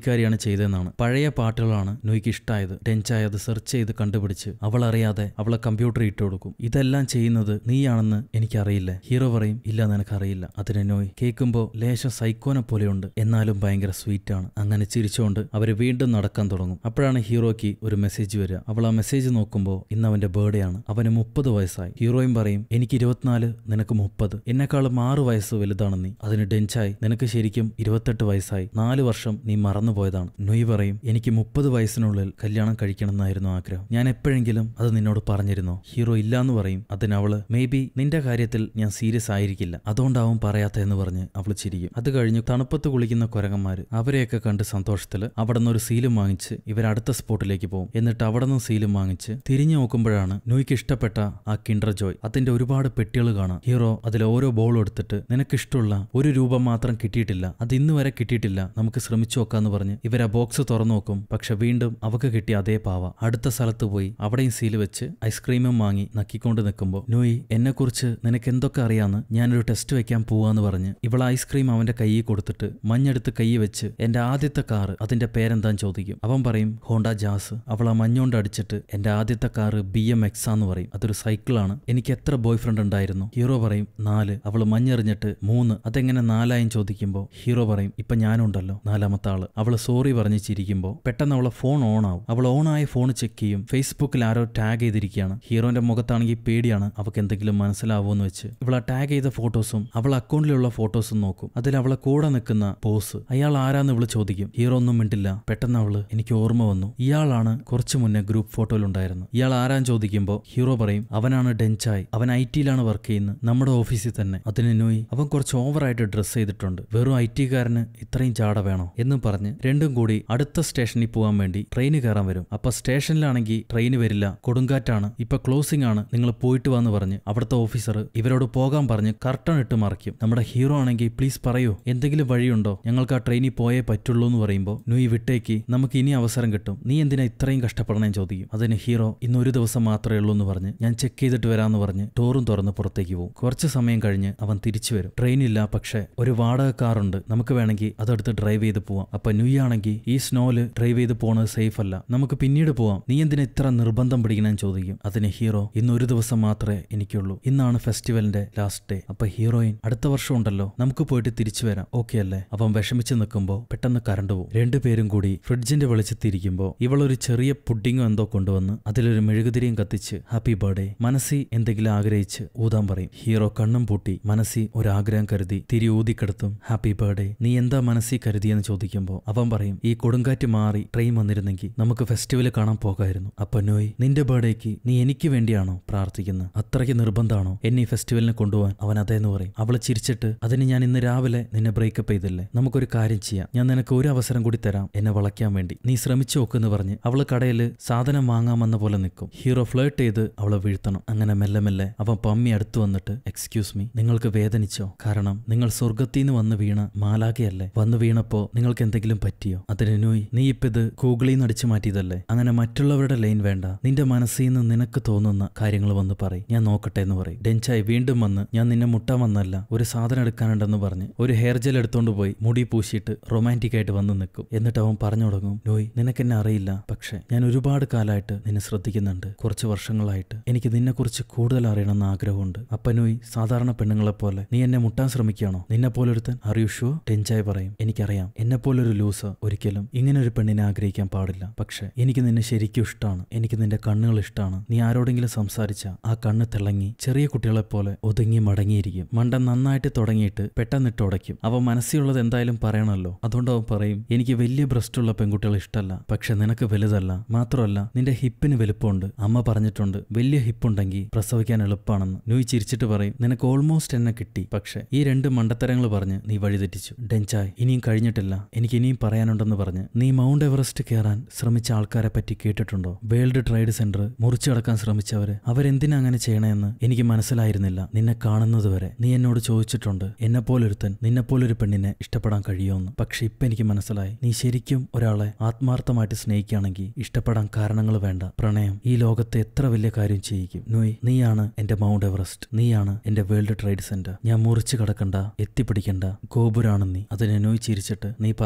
ജോലിക്കാരിയാണ് ചെയ്തതെന്നാണ് പഴയ പാട്ടുകളാണ് നൊയ്ക്ക് ഇഷ്ടമായത് ഡെൻചായ് അത് സെർച്ച് ചെയ്ത് കണ്ടുപിടിച്ച് അവൾ അറിയാതെ അവളെ കമ്പ്യൂട്ടർ ഇട്ട് കൊടുക്കും ഇതെല്ലാം ചെയ്യുന്നത് നീയാണെന്ന് എനിക്കറിയില്ല ഹീറോ പറയും ഇല്ല നിനക്കറിയില്ല അതിന് നോയ് കേൾക്കുമ്പോൾ ലേശം സൈക്കോനെ പോലെയുണ്ട് എന്നാലും ഭയങ്കര സ്വീറ്റ് ആണ് അങ്ങനെ ചിരിച്ചുകൊണ്ട് അവര് വീണ്ടും നടക്കാൻ തുടങ്ങും അപ്പോഴാണ് ഹീറോയ്ക്ക് ഒരു മെസ്സേജ് വരിക അവൾ ആ മെസ്സേജ് നോക്കുമ്പോൾ ഇന്ന് അവന്റെ ബർത്ത്ഡേ ആണ് അവന് മുപ്പത് വയസ്സായി ഹീറോയും പറയും എനിക്ക് ഇരുപത്തിനാല് നിനക്ക് മുപ്പത് എന്നെക്കാളും ആറ് വയസ്സ് വലുതാണ് നീ അതിന് ഡെൻചായി നിനക്ക് ശരിക്കും ഇരുപത്തെട്ട് വയസ്സായി നാല് വർഷം നീ മറന്നുപോയതാണ് നൊയ് പറയും എനിക്ക് മുപ്പത് വയസ്സിനുള്ളിൽ കല്യാണം കഴിക്കണമെന്നായിരുന്നു ആഗ്രഹം ഞാൻ എപ്പോഴെങ്കിലും അത് നിന്നോട് പറഞ്ഞിരുന്നോ ഹീറോ ഇല്ലാന്ന് പറയും അതിന് അവള് മേ ബി നിന്റെ കാര്യത്തിൽ ഞാൻ സീരിയസ് ആയിരിക്കില്ല അതുകൊണ്ടാവും പറയാത്ത എന്ന് പറഞ്ഞ് അവള് ചിരിക്കും അത് കഴിഞ്ഞ് തണുപ്പത്ത് കുളിക്കുന്ന കുരങ്ങന്മാര് അവരെയൊക്കെ കണ്ട് സന്തോഷത്തില് അവിടെ നിന്ന് ഒരു സീലും വാങ്ങിച്ച് ഇവർ അടുത്ത സ്പോട്ടിലേക്ക് പോകും എന്നിട്ട് അവിടെ നിന്ന് സീലും വാങ്ങിച്ച് തിരിഞ്ഞു നോക്കുമ്പോഴാണ് നൂയ്ക്ക് ഇഷ്ടപ്പെട്ട ആ കിൻഡർ ജോയ് അതിന്റെ ഒരുപാട് പെട്ടികൾ കാണാം ഹീറോ അതിൽ ഓരോ ബോൾ എടുത്തിട്ട് നിനക്കിഷ്ടമുള്ള ഒരു രൂപം മാത്രം കിട്ടിയിട്ടില്ല അത് ഇന്ന് വരെ കിട്ടിയിട്ടില്ല നമുക്ക് ശ്രമിച്ചു നോക്കാന്ന് പറഞ്ഞ് ഇവർ ആ ബോക്സ് തുറന്നു നോക്കും പക്ഷെ വീണ്ടും അവക്ക് കിട്ടിയ അതേ പാവ അടുത്ത സ്ഥലത്ത് പോയി അവിടെയും സീല് വെച്ച് ഐസ്ക്രീമും വാങ്ങി നക്കിക്കൊണ്ട് നിൽക്കുമ്പോൾ നൂയി എന്നെക്കുറിച്ച് നിനക്ക് എന്തൊക്കെ അറിയാന്ന് ഞാനൊരു ടെസ്റ്റ് വെക്കാൻ പോവാന്ന് പറഞ്ഞ് ഇവൾ ഐസ്ക്രീം അവന്റെ കയ്യിൽ കൊടുത്തിട്ട് മഞ്ഞെടുത്ത് കൈ വെച്ച് എന്റെ ആദ്യത്തെ കാറ് അതിന്റെ പേരെന്താന്ന് ചോദിക്കും അവൻ പറയും ഹോണ്ട ജാസ് അവൾ ആ മഞ്ഞോണ്ട് അടിച്ചിട്ട് എന്റെ ആദ്യത്തെ കാറ് ബി എം എക്സ് ആന്ന് പറയും അതൊരു സൈക്കിളാണ് എനിക്ക് എത്ര ബോയ് ഫ്രണ്ട് ഉണ്ടായിരുന്നു ഹീറോ പറയും നാല് അവൾ മഞ്ഞെറിഞ്ഞിട്ട് മൂന്ന് അതെങ്ങനെ നാലായും ചോദിക്കുമ്പോൾ ഹീറോ പറയും ഇപ്പൊ ഞാനുണ്ടല്ലോ നാലാമത്തെ ആള് അവള് സോറി പറഞ്ഞ് ചിരിക്കുമ്പോൾ പെട്ടെന്ന് അവളെ ഫോൺ ഓൺ ആവും അവൾ ഓൺ ആയ ഫോൺ ചെക്ക് ചെയ്യും ഫേസ്ബുക്കിൽ ആരോ ടാഗ് ചെയ്തിരിക്കുകയാണ് ഹീറോന്റെ മുഖത്താണെങ്കിൽ പേടിയാണ് അവൾക്ക് എന്തെങ്കിലും മനസ്സിലാവുമെന്ന് വെച്ച് ഇവൾ ആ ടാഗ് ചെയ്ത ഫോട്ടോസും അവൾ അക്കൗണ്ടിലുള്ള ഫോട്ടോസും നോക്കും അതിൽ അവളെ കൂടെ നിൽക്കുന്ന പോസ് അയാൾ ആരാന്ന് ഇവള് ചോദിക്കും ഹീറോ ഒന്നും മിണ്ടില്ല പെട്ടെന്ന് അവള് എനിക്ക് ഓർമ്മ വന്നു ഇയാളാണ് കുറച്ചു മുന്നേ ഗ്രൂപ്പ് ഫോട്ടോയിൽ ഉണ്ടായിരുന്നത് ഇയാൾ ആരാൻ ചോദിക്കുമ്പോൾ ഹീറോ പറയും അവനാണ് ഡെൻചായ് അവൻ ഐ ടിയിലാണ് വർക്ക് ചെയ്യുന്നത് നമ്മുടെ ഓഫീസിൽ തന്നെ അതിന് നോയി അവൻ കുറച്ച് ഓവറായിട്ട് ഡ്രസ്സ് ചെയ്തിട്ടുണ്ട് വെറും ഐ ടിക്കാരന് ഇത്രയും ചാട വേണോ എന്നും പറഞ്ഞ് രണ്ടും കൂടി അടുത്ത സ്റ്റേഷനിൽ പോകാൻ വേണ്ടി ട്രെയിന് കയറാൻ വരും അപ്പൊ സ്റ്റേഷനിലാണെങ്കിൽ ട്രെയിൻ വരില്ല കൊടുങ്കാറ്റാണ് ഇപ്പൊ ക്ലോസിംഗ് ആണ് നിങ്ങൾ പോയിട്ട് വാന്ന് പറഞ്ഞ് അവിടുത്തെ ഓഫീസർ ഇവരോട് പോകാൻ പറഞ്ഞ് കർട്ടൺ ഇട്ട് മറിക്കും നമ്മുടെ ഹീറോ ആണെങ്കിൽ പ്ലീസ് പറയൂ എന്തെങ്കിലും വഴിയുണ്ടോ ഞങ്ങൾക്ക് ആ ട്രെയിനിൽ പോയേ പറ്റുള്ളൂ എന്ന് പറയുമ്പോൾ നുയി വിട്ടേക്ക് നമുക്ക് ഇനി അവസരം കിട്ടും നീ എന്തിനാ ഇത്രയും കഷ്ടപ്പെടണേന്ന് ചോദിക്കും അതിന് ഹീറോ ഇന്ന് ഒരു ദിവസം മാത്രമേ ഉള്ളൂ എന്ന് പറഞ്ഞ് ഞാൻ ചെക്ക് ചെയ്തിട്ട് വരാമെന്ന് പറഞ്ഞ് ഡോറും തുറന്ന് പുറത്തേക്ക് പോകും കുറച്ച് സമയം കഴിഞ്ഞ് അവൻ തിരിച്ചു വരും ട്രെയിനില്ല പക്ഷെ ഒരു വാടക കാറുണ്ട് നമുക്ക് വേണമെങ്കിൽ അതെടുത്ത് ഡ്രൈവ് ചെയ്ത് പോവാം അപ്പൊ ന്യൂ ആണെങ്കിൽ ഈ സ്നോയില് ഡ്രൈവ് ചെയ്ത് പോണത് സേഫ് അല്ല നമുക്ക് പിന്നീട് പോവാം നീ എന്തിനാ ഇത്ര നിർബന്ധം പിടിക്കണമെന്ന് ചോദിക്കും അതിന് ഹീറോ ഇന്ന് ഒരു ദിവസം മാത്രമേ എനിക്കുള്ളൂ ഇന്നാണ് ഫെസ്റ്റിവലിന്റെ ലാസ്റ്റ് ഡേ അപ്പൊ ഹീറോയിൻ അടുത്ത വർഷം ഉണ്ടല്ലോ നമുക്ക് പോയിട്ട് തിരിച്ചു വരാം ഓക്കെ അല്ലേ അവൻ വിഷമിച്ച് നിൽക്കുമ്പോൾ പെട്ടെന്ന് കറണ്ട് പോകും രണ്ടുപേരും കൂടി ഫ്രിഡ്ജിന്റെ വെളിച്ചത്തിരിക്കുമ്പോൾ ഇവളൊരു ചെറിയ പുഡിങ്ങോ എന്തോ കൊണ്ടുവന്ന് അതിലൊരു മെഴുകുതിരിയും കത്തിച്ച് ഹാപ്പി ബർത്ത്ഡേ മനസ്സി എന്തെങ്കിലും ആഗ്രഹിച്ച് ഊതാൻ പറയും ഹീറോ കണ്ണും പൂട്ടി മനസ്സി ഒരാഗ്രഹം കരുതി തിരി ഊതിക്കെടുത്തും ഹാപ്പി ബർത്ത്ഡേ നീ എന്താ മനസ്സിൽ കരുതിയെന്ന് ചോദിക്കുമ്പോൾ അവൻ പറയും ഈ കൊടുങ്കാറ്റ് മാറി ട്രെയിൻ വന്നിരുന്നെങ്കിൽ നമുക്ക് ഫെസ്റ്റിവൽ കാണാൻ പോകായിരുന്നു അപ്പൊ നോയ് നിന്റെ ബർത്ത്ഡേക്ക് നീ എനിക്ക് വേണ്ടിയാണോ പ്രാർത്ഥിക്കുന്നത് അത്രയ്ക്ക് നിർബന്ധമാണോ എന്നെ ഈ ഫെസ്റ്റിവലിന് കൊണ്ടുപോകാൻ അവൻ അതേന്ന് പറയും അവളെ ചിരിച്ചിട്ട് അതിന് ഞാൻ ഇന്ന് രാവിലെ നിന്നെ ബ്രേക്കപ്പ് ചെയ്തില്ലേ നമുക്കൊരു കാര്യം ചെയ്യാം ഞാൻ നിനക്ക് ഒരു അവസരം കൂടി തരാം എന്നെ വളയ്ക്കാൻ വേണ്ടി നീ ശ്രമിച്ചു നോക്കെന്ന് പറഞ്ഞ് അവള് കടയിൽ സാധനം വാങ്ങാമെന്ന പോലെ നിൽക്കും ഹീറോ ഫ്ലേർട്ട് ചെയ്ത് അവളെ വീഴ്ത്തണം അങ്ങനെ മെല്ലെ മെല്ലെ അവൻ പമ്മി അടുത്തു വന്നിട്ട് എക്സ്ക്യൂസ് മീ നിങ്ങൾക്ക് വേദനിച്ചോ കാരണം നിങ്ങൾ സ്വർഗത്തിൽ നിന്ന് വന്ന് വീണ മാലാകയല്ലേ വന്ന് വീണപ്പോ നിങ്ങൾക്ക് എന്തെങ്കിലും പറ്റിയോ അതിന് നോയ് നീ ഇപ്പൊ ഇത് ഗൂഗിളിൽ നിന്ന് അടിച്ചു മാറ്റിയതല്ലേ അങ്ങനെ മറ്റുള്ളവരുടെ ലൈൻ വേണ്ട നിന്റെ മനസ്സിൽ നിന്ന് നിനക്ക് തോന്നുന്ന കാര്യങ്ങൾ വന്ന് പറയും ഞാൻ നോക്കട്ടെ എന്ന് പറയും ഡെൻചായി വീണ്ടും വന്ന് ഞാൻ നിന്നെ മുട്ടാൻ വന്നല്ല ഒരു സാധനം എടുക്കാനുണ്ടെന്ന് പറഞ്ഞ് ഒരു ഹെയർ ജെൽ എടുത്തോണ്ട് പോയി മുടി പൂശിയിട്ട് റൊമാൻറ്റിക് ആയിട്ട് വന്ന് നിൽക്കും എന്നിട്ട് അവൻ പറഞ്ഞു തുടങ്ങും നോയ് നിനക്കെന്നെ അറിയില്ല പക്ഷെ ഞാൻ ഒരുപാട് കാലമായിട്ട് നിന്നെ ശ്രദ്ധിക്കുന്നുണ്ട് കുറച്ച് വർഷങ്ങളായിട്ട് എനിക്ക് നിന്നെക്കുറിച്ച് കൂടുതൽ അറിയണമെന്ന് ആഗ്രഹമുണ്ട് അപ്പൊ നോയ് സാധാരണ പെണ്ണുങ്ങളെ പോലെ നീ എന്നെ മുട്ടാൻ ശ്രമിക്കുകയാണോ നിന്നെ പോലൊരുത്തൻ അറിയുഷോ ടെൻചായി പറയും എനിക്കറിയാം എന്നെ പോലൊരു ലൂസ് ഒരിക്കലും ഇങ്ങനെ ഒരു പെണ്ണിനെ ആഗ്രഹിക്കാൻ പാടില്ല പക്ഷെ എനിക്ക് നിന്നെ ശരിക്കും ഇഷ്ടമാണ് എനിക്ക് നിന്റെ കണ്ണുകൾ ഇഷ്ടമാണ് നീ ആരോടെങ്കിലും സംസാരിച്ച ആ കണ്ണ് തിളങ്ങി ചെറിയ കുട്ടികളെ പോലെ ഒതുങ്ങി മടങ്ങിയിരിക്കും മണ്ടൻ നന്നായിട്ട് തുടങ്ങിയിട്ട് പെട്ടെന്നിട്ട് ഉടയ്ക്കും അവ മനസ്സിലുള്ളത് എന്തായാലും പറയണമല്ലോ അതുകൊണ്ട് അവൻ പറയും എനിക്ക് വലിയ ബ്രസ്റ്റുള്ള പെൺകുട്ടികൾ ഇഷ്ടമല്ല പക്ഷെ നിനക്ക് വലുതല്ല മാത്രമല്ല നിന്റെ ഹിപ്പിന് വലുപ്പമുണ്ട് അമ്മ പറഞ്ഞിട്ടുണ്ട് വലിയ ഹിപ്പുണ്ടെങ്കിൽ പ്രസവിക്കാൻ എളുപ്പമാണെന്ന് നൂയി ചിരിച്ചിട്ട് പറയും നിനക്ക് ഓൾമോസ്റ്റ് എന്നെ കിട്ടി പക്ഷെ ഈ രണ്ട് മണ്ടത്തരങ്ങൾ പറഞ്ഞ് നീ വഴിതെറ്റിച്ചു ഡെൻചായ് ഇനിയും കഴിഞ്ഞിട്ടില്ല എനിക്ക് ഇനിയും പറയാനുണ്ടെന്ന് പറഞ്ഞ് നീ മൗണ്ട് എവറസ്റ്റ് കയറാൻ ശ്രമിച്ച ആൾക്കാരെ പറ്റി കേട്ടിട്ടുണ്ടോ വേൾഡ് ട്രേഡ് സെന്റർ മുറിച്ചടക്കാൻ ശ്രമിച്ചവര് അവരെന്തിനാ അങ്ങനെ ചെയ്യണമെന്ന് എനിക്ക് മനസ്സിലായിരുന്നില്ല നിന്നെ കാണുന്നത് വരെ നീ എന്നോട് ചോദിച്ചിട്ടുണ്ട് എന്നെ പോലൊരുത്തൻ നിന്നെ പോലൊരു പെണ്ണിനെ ഇഷ്ടപ്പെടാൻ കഴിയുമെന്ന് പക്ഷെ ഇപ്പൊ എനിക്ക് മനസ്സിലായി നീ ശരിക്കും ഒരാളെ ആത്മാർത്ഥമായിട്ട് സ്നേഹിക്കുകയാണെങ്കിൽ ഇഷ്ടപ്പെടാൻ കാരണങ്ങൾ വേണ്ട പ്രണയം ഈ ലോകത്തെ എത്ര വലിയ കാര്യം ചെയ്യിക്കും നോയ് നീയാണ് എന്റെ മൗണ്ട് എവറസ്റ്റ് നീയാണ് എന്റെ വേൾഡ് ട്രേഡ് സെന്റർ ഞാൻ മുറിച്ചു കടക്കണ്ട എത്തിപ്പിടിക്കണ്ട ഗോപുരാണ് നീ അതിനെ നോയ് ചിരിച്ചിട്ട് നീ പറഞ്ഞു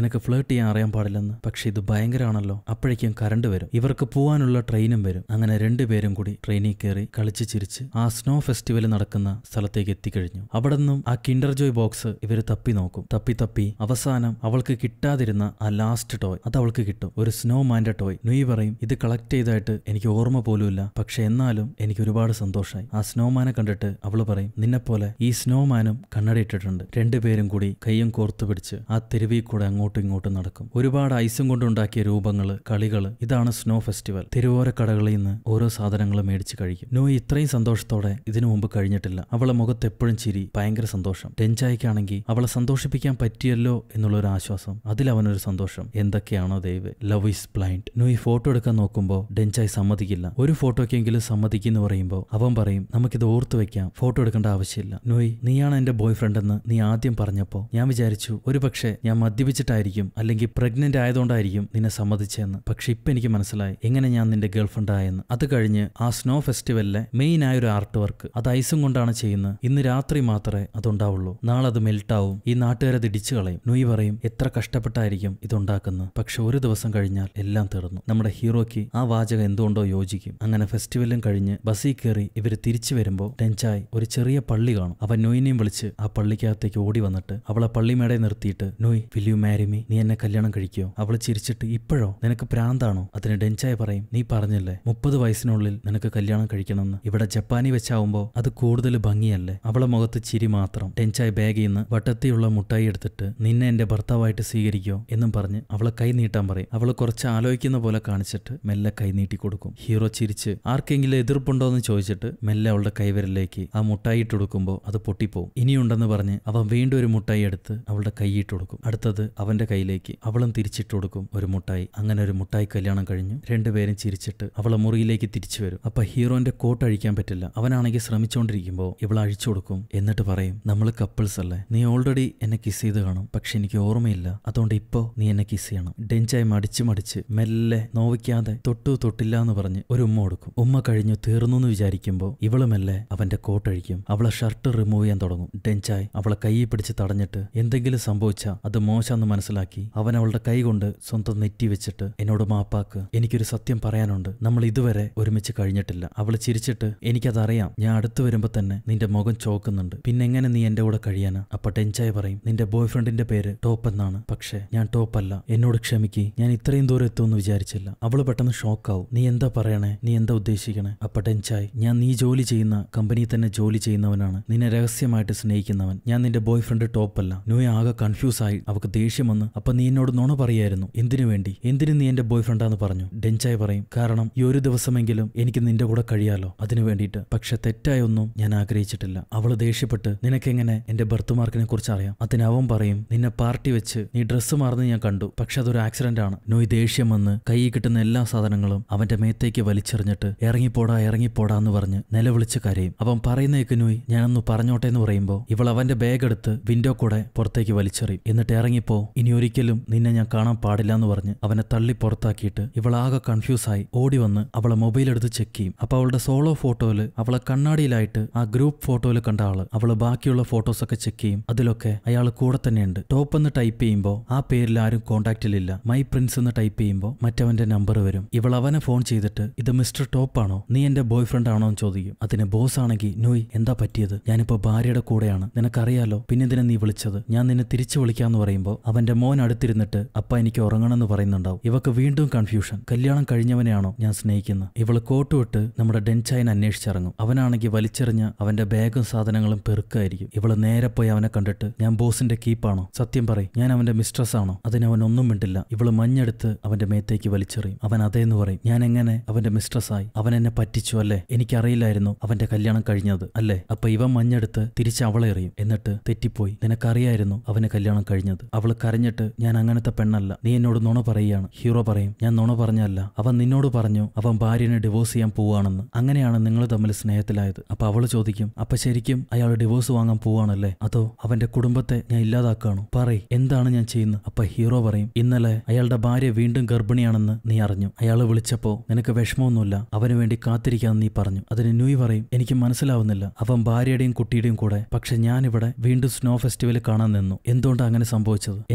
നിനക്ക് ഫ്ലേർട്ട് ചെയ്യാൻ അറിയാൻ പാടില്ലെന്ന് പക്ഷെ ഇത് ഭയങ്കരമാണല്ലോ അപ്പോഴേക്കും കറണ്ട് വരും ഇവർക്ക് പോവാനുള്ള ട്രെയിനും വരും അങ്ങനെ രണ്ടുപേരും കൂടി ട്രെയിനിൽ കയറി കളിച്ച് ചിരിച്ച് ആ സ്നോ ഫെസ്റ്റിവൽ നടക്കുന്ന സ്ഥലത്തേക്ക് എത്തിക്കഴിഞ്ഞു അവിടെ നിന്നും ആ കിൻഡർ ജോയ് ബോക്സ് ഇവർ തപ്പി നോക്കും തപ്പി തപ്പി അവസാനം അവൾക്ക് കിട്ടാതിരുന്ന ആ ലാസ്റ്റ് ടോയ് അത് അവൾക്ക് കിട്ടും ഒരു സ്നോ മാൻ്റെ ടോയ് നുയി പറയും ഇത് കളക്ട് ചെയ്തായിട്ട് എനിക്ക് ഓർമ്മ പോലുമില്ല പക്ഷെ എന്നാലും എനിക്ക് ഒരുപാട് സന്തോഷമായി ആ സ്നോമാനെ കണ്ടിട്ട് അവള് പറയും നിന്നെപ്പോലെ ഈ സ്നോമാനും കണ്ണടയിട്ടിട്ടുണ്ട് രണ്ടുപേരും കൂടി കയ്യും കോർത്തു പിടിച്ച് ആ തെരുവിൽ കൂടെ അങ്ങോട്ടും ഇങ്ങോട്ടും നടക്കും ഒരുപാട് ഐസും കൊണ്ടുണ്ടാക്കിയ രൂപങ്ങള് കളികള് ഇതാണ് സ്നോ ഫെസ്റ്റിവൽ തെരുവോര കടകളിൽ നിന്ന് ഓരോ സാധനങ്ങൾ മേടിച്ച് കഴിക്കും നോ ഇത്രയും സന്തോഷത്തോടെ ഇതിനു മുമ്പ് കഴിഞ്ഞിട്ടില്ല അവളെ മുഖത്ത് എപ്പോഴും ചിരി ഭയങ്കര സന്തോഷം ടെൻചായിക്കാണെങ്കിൽ അവളെ സന്തോഷിപ്പിക്കാൻ പറ്റിയല്ലോ എന്നുള്ള ഒരു ആശ്വാസം അതിൽ അവനൊരു സന്തോഷം എന്തൊക്കെയാണോ ദൈവ ലവ് ഈസ് ബ്ലൈൻഡ് നോ ഈ ഫോട്ടോ എടുക്കാൻ നോക്കുമ്പോൾ ഡെൻചായി സമ്മതിക്കില്ല ഒരു ഫോട്ടോക്കെങ്കിലും സമ്മതിക്കുന്നു പറയുമ്പോൾ അവൻ പറയും നമുക്കിത് ഓർത്തു വെക്കാം ഫോട്ടോ എടുക്കേണ്ട ആവശ്യമില്ല നോയ് നീയാണ് എന്റെ ബോയ് ഫ്രണ്ട് എന്ന് നീ ആദ്യം പറഞ്ഞപ്പോൾ ഞാൻ വിചാരിച്ചു ഒരു പക്ഷേ ഞാൻ മദ്യപിച്ചിട്ടായിരിക്കും അല്ലെങ്കിൽ പ്രഗ്നന്റ് ആയതുകൊണ്ടായിരിക്കും നിന്നെ സമ്മതിച്ചെന്ന് പക്ഷെ ഇപ്പൊ എനിക്ക് മനസ്സിലായി എങ്ങനെ ഞാൻ നിന്റെ ഗേൾഫ്രണ്ട് ആയെന്ന് അത് കഴിഞ്ഞ് ആ സ്നോ ഫെസ്റ്റിവലിലെ മെയിൻ ആയ ഒരു ആർട്ട് വർക്ക് അത് ഐസും കൊണ്ടാണ് ചെയ്യുന്നത് ഇന്ന് രാത്രി മാത്രമേ അതുണ്ടാവുള്ളൂ നാളെ അത് മെൽട്ടാവും ഈ നാട്ടുകാരെ അത് ഇടിച്ചു കളയും നുയ് പറയും എത്ര കഷ്ടപ്പെട്ടായിരിക്കും ഇതുണ്ടാക്കുന്നത് പക്ഷെ ഒരു ദിവസം കഴിഞ്ഞാൽ എല്ലാം തീർന്നു നമ്മുടെ ഹീറോയ്ക്ക് ആ വാചകം എന്തുകൊണ്ടോ യോജിക്കും അങ്ങനെ ഫെസ്റ്റിവലും കഴിഞ്ഞ് ബസ്സിൽ കയറി ഇവർ തിരിച്ചു വരുമ്പോൾ ടെൻചായ് ഒരു ചെറിയ പള്ളി കാണും അവൻ നൊയിനെയും വിളിച്ച് ആ പള്ളിക്കകത്തേക്ക് ഓടി വന്നിട്ട് അവളെ പള്ളിമേടെ നിർത്തിയിട്ട് Noi will you marry me നീ എന്നെ കല്യാണം കഴിക്കോ അവൾ ചിരിച്ചിട്ട് ഇപ്പോഴോ നിനക്ക് പ്രാന്താണോ അതിന് ഡെൻചായ് പറയും നീ പറഞ്ഞില്ലേ മുപ്പത് വയസ്സിനുള്ളിൽ നിനക്ക് കല്യാണം കഴിക്കണമെന്ന് ഇവിടെ ജപ്പാനി വെച്ചാവുമ്പോൾ അത് കൂടുതൽ ഭംഗിയല്ലേ അവളെ മുഖത്ത് ചിരി മാത്രം ടെൻചായ് ബാഗിൽ നിന്ന് വട്ടത്തിയുള്ള മുട്ടായി എടുത്തിട്ട് നിന്നെ എന്റെ ഭർത്താവായിട്ട് സ്വീകരിക്കോ എന്നും പറഞ്ഞ് അവളെ കൈ നീട്ടാൻ പറയും അവൾ കുറച്ച് ആലോചിക്കുന്ന പോലെ കാണിച്ചിട്ട് മെല്ലെ കൈ നീട്ടി കൊടുക്കും ഹീറോ ചിരിച്ച് ആർക്കെങ്കിലും എതിർപ്പുണ്ടോ എന്ന് ചോദിച്ചിട്ട് മെല്ലെ അവളുടെ കൈവിരലിലേക്ക് ആ മുട്ടായി ഇട്ട് കൊടുക്കുമ്പോൾ അത് പൊട്ടിപ്പോവും ഇനിയുണ്ടെന്ന് പറഞ്ഞ് അവൻ വീണ്ടും ഒരു മുട്ടായി എടുത്ത് അവളുടെ കൈയിട്ട് കൊടുക്കും അടുത്തത് അവന്റെ കയ്യിലേക്ക് അവളും തിരിച്ചിട്ട് കൊടുക്കും ഒരു മുട്ടായി അങ്ങനെ ഒരു മുട്ടായി കല്യാണം കഴിഞ്ഞു രണ്ടുപേരും ചിരിച്ചിട്ട് അവളെ മുറിയിലേക്ക് തിരിച്ചു വരും അപ്പൊ ഹീറോന്റെ കോട്ട് അഴിക്കാൻ പറ്റില്ല അവനാണെങ്കിൽ ശ്രമിച്ചുകൊണ്ടിരിക്കുമ്പോൾ ഇവൾ അഴിച്ചു കൊടുക്കും എന്നിട്ട് പറയും നമ്മൾ കപ്പിൾസ് അല്ലേ നീ ഓൾറെഡി എന്നെ കിസ് ചെയ്ത് കാണും പക്ഷെ എനിക്ക് ഓർമ്മയില്ല അതുകൊണ്ട് ഇപ്പോ നീ എന്നെ കിസ് ചെയ്യണം ഡെഞ്ചായി മടിച്ച് മടിച്ച് മെല്ലെ നോവിക്കാതെ തൊട്ടു തൊട്ടില്ല എന്ന് പറഞ്ഞ് ഒരു ഉമ്മ കൊടുക്കും ഉമ്മ കഴിഞ്ഞു തീർന്നു എന്ന് വിചാരിക്കുമ്പോൾ ഇവള് മെല്ലെ അവന്റെ കോട്ടഴിക്കും അവളെ ഷർട്ട് റിമൂവ് ചെയ്യാൻ തുടങ്ങും ഡെഞ്ചായ് അവളെ കൈയിൽ പിടിച്ച് തടഞ്ഞിട്ട് എന്തെങ്കിലും സംഭവിച്ചാൽ അത് മോശമെന്ന് മനസ്സിലാക്കി അവൻ അവളുടെ കൈ കൊണ്ട് സ്വന്തം നെറ്റി വെച്ചിട്ട് എന്നോട് മാപ്പാക്ക് എനിക്കൊരു സത്യം പറയാനുണ്ട് നമ്മൾ ഇതുവരെ ഒരുമിച്ച് കഴിഞ്ഞിട്ടില്ല അവൾ ചിരിച്ചിട്ട് എനിക്കതറിയാം ഞാൻ അടുത്ത് വരുമ്പോ തന്നെ നിന്റെ മുഖം ചോക്കുന്നുണ്ട് പിന്നെ എങ്ങനെ നീ എന്റെ കൂടെ കഴിയാനാ അപ്പൊ ടെൻചായ് പറയും നിന്റെ ബോയ് ഫ്രണ്ടിന്റെ പേര് ടോപ്പ് എന്നാണ് പക്ഷേ ഞാൻ ടോപ്പ് അല്ല എന്നോട് ക്ഷമിക്ക് ഞാൻ ഇത്രയും ദൂരം എത്തുമെന്ന് വിചാരിച്ചില്ല അവള് പെട്ടെന്ന് ഷോക്കാവും നീ എന്താ പറയണേ നീ എന്താ ഉദ്ദേശിക്കണേ അപ്പൊ ടെൻചായ് ഞാൻ നീ ജോലി ചെയ്യുന്ന കമ്പനിയിൽ തന്നെ ജോലി ചെയ്യുന്നവനാണ് നിന്നെ രഹസ്യമായിട്ട് സ്നേഹിക്കുന്നവൻ ഞാൻ നിന്റെ ബോയ് ഫ്രണ്ട് ടോപ്പ് അല്ല നൂയ ആകെ കൺഫ്യൂസ് ആയി അവക്ക് ദേഷ്യം വന്ന് അപ്പൊ നീ എന്നോട് നുണ പറയായിരുന്നു എന്തിനു വേണ്ടി എന്തിനു നീ എന്റെ ബോയ് ഫ്രണ്ടാന്ന് പറഞ്ഞു ഡെൻചായ് പറയും കാരണം ഈ ഒരു ദിവസമെങ്കിലും എനിക്ക് നിന്റെ കൂടെ കഴിയാലോ അതിനു വേണ്ടിയിട്ട് പക്ഷെ തെറ്റായൊന്നും ഞാൻ ആഗ്രഹിച്ചിട്ടില്ല അവള് ദേഷ്യപ്പെട്ട് നിനക്കെങ്ങനെ എന്റെ ബർത്ത് മാർക്കിനെ കുറിച്ച് അറിയാം അതിന് അവൻ പറയും നിന്നെ പാർട്ടി വെച്ച് നീ ഡ്രസ്സ് മാറുന്നത് ഞാൻ കണ്ടു പക്ഷെ അതൊരു ആക്സിഡന്റ് ആണ് നോയ് ദേഷ്യം വന്ന് കയ്യിൽ കിട്ടുന്ന എല്ലാ സാധനങ്ങളും അവന്റെ മേത്തേക്ക് വലിച്ചെറിഞ്ഞിട്ട് ഇറങ്ങിപ്പോടാ ഇറങ്ങിപ്പോടാ എന്ന് പറഞ്ഞ് നിലവിളിച്ച് കരയും അവൻ പറയുന്നേക്ക് നോയ് ഞാനൊന്ന് പറഞ്ഞോട്ടെ എന്ന് പറയുമ്പോൾ ഇവൾ അവന്റെ ബാഗ് എടുത്ത് വിൻഡോ കൂടെ പുറത്തേക്ക് വലിച്ചെറിയും എന്നിട്ട് ഇറങ്ങിപ്പോ ഇനി ഒരിക്കലും നിന്നെ ഞാൻ കാണാൻ പാടില്ല എന്ന് പറഞ്ഞ് അവനെ തള്ളി പുറത്താക്കിയിട്ട് ഇവളാകെ കൺഫ്യൂസ് ആയി ഓടി വന്ന് അവളെ മൊബൈൽ എടുത്ത് ചെക്ക് ചെയ്യും അപ്പൊ അവളുടെ സോളോ ഫോട്ടോയില് അവളെ കണ്ണാടിയിലായിട്ട് ആ ഗ്രൂപ്പ് ഫോട്ടോയിൽ കണ്ട ആള് അവള് ബാക്കിയുള്ള ഫോട്ടോസ് ഒക്കെ ചെക്ക് ചെയ്യും അതിലൊക്കെ അയാൾ കൂടെ തന്നെയുണ്ട് ടോപ്പ് എന്ന് ടൈപ്പ് ചെയ്യുമ്പോൾ ആ പേരിൽ ആരും കോണ്ടാക്റ്റിലില്ല മൈ പ്രിൻസ് എന്ന് ടൈപ്പ് ചെയ്യുമ്പോൾ മറ്റവന്റെ നമ്പർ വരും ഇവൾ അവനെ ഫോൺ ചെയ്തിട്ട് ഇത് മിസ്റ്റർ ടോപ്പ് ആണോ നീ എന്റെ ബോയ് ഫ്രണ്ട് ആണോ എന്ന് ചോദിക്കും അതിന് ബോസ് ആണെങ്കിൽ നോയ് എന്താ പറ്റിയത് ഞാനിപ്പോ ഭാര്യയുടെ കൂടെയാണ് നിനക്കറിയാലോ പിന്നെ ഇതിനെ നീ വിളിച്ചത് ഞാൻ നിന്നെ തിരിച്ചു വിളിക്കാന്ന് പറയുമ്പോൾ അവന്റെ മോൻ അടുത്തിരുന്നിട്ട് അപ്പ എനിക്ക് ഉറങ്ങണമെന്ന് പറയുന്നുണ്ടാവും ഇവക്ക് വീണ്ടും കൺഫ്യൂഷൻ കല്യാണം കഴിഞ്ഞവനെയാണോ ഞാൻ സ്നേഹിക്കുന്നത് ഇവള് കോട്ടുവിട്ട് നമ്മുടെ ഡെൻചായൻ അന്വേഷിച്ചിറങ്ങും അവനാണെങ്കിൽ വലിച്ചെറിഞ്ഞ അവന്റെ ബാഗും സാധനങ്ങളും പെറുക്കായിരിക്കും ഇവള് നേരെ പോയി അവനെ കണ്ടിട്ട് ഞാൻ ബോസിന്റെ കീപ്പാണോ സത്യം പറയും ഞാൻ അവന്റെ മിസ്ട്രസ് ആണോ അതിന് അവൻ ഒന്നും മിണ്ടില്ല ഇവള് മഞ്ഞെടുത്ത് അവന്റെ മേത്തേക്ക് വലിച്ചെറിയും അവൻ അതേന്ന് പറയും ഞാൻ എങ്ങനെ അവന്റെ മിസ്ട്രസ് ആയി അവൻ എന്നെ പറ്റിച്ചു അല്ലേ എനിക്കറിയില്ലായിരുന്നു അവന്റെ കല്യാണം കഴിഞ്ഞത് അല്ലേ അപ്പൊ ഇവൻ മഞ്ഞെടുത്ത് തിരിച്ച് അവളെ എറിയും എന്നിട്ട് തെറ്റിപ്പോയി നിനക്കറിയായിരുന്നു അവന് കല്യാണം കഴിഞ്ഞത് അവള് കരഞ്ഞിട്ട് ഞാൻ അങ്ങനത്തെ പെണ്ണല്ല നീ എന്നോട് നുണ പറയുകയാണ് ഹീറോ പറയും ഞാൻ നുണ പറഞ്ഞല്ല അവൻ നിന്നോട് പറഞ്ഞു അവൻ ഭാര്യനെ ഡിവോഴ്സ് ചെയ്യാൻ പോവാണെന്ന് അങ്ങനെയാണ് നിങ്ങൾ തമ്മിൽ സ്നേഹത്തിലായത് അപ്പൊ അവള് ചോദിക്കും അപ്പൊ ശരിക്കും അയാൾ ഡിവോഴ്സ് വാങ്ങാൻ പോവാണല്ലേ അതോ അവന്റെ കുടുംബത്തെ ഞാൻ ഇല്ലാതാക്കാണോ പറയ് എന്താണ് ഞാൻ ചെയ്യുന്നത് അപ്പൊ ഹീറോ പറയും ഇന്നലെ അയാളുടെ ഭാര്യ വീണ്ടും ഗർഭിണിയാണെന്ന് നീ അറിഞ്ഞു അയാൾ വിളിച്ചപ്പോ നിനക്ക് വിഷമമൊന്നുമില്ല അവന് വേണ്ടി കാത്തിരിക്കാന്ന് നീ പറഞ്ഞു അതിന് ന്യൂയ് പറയും എനിക്ക് മനസ്സിലാവുന്നില്ല അവൻ ഭാര്യയുടെയും കുട്ടിയുടെയും കൂടെ പക്ഷെ ഞാനിവിടെ വീണ്ടും സ്നോ ഫെസ്റ്റിവൽ കാണാൻ നിന്നു എന്തുകൊണ്ടാണ് അങ്ങനെ സംഭവിച്ചത് എനിക്ക്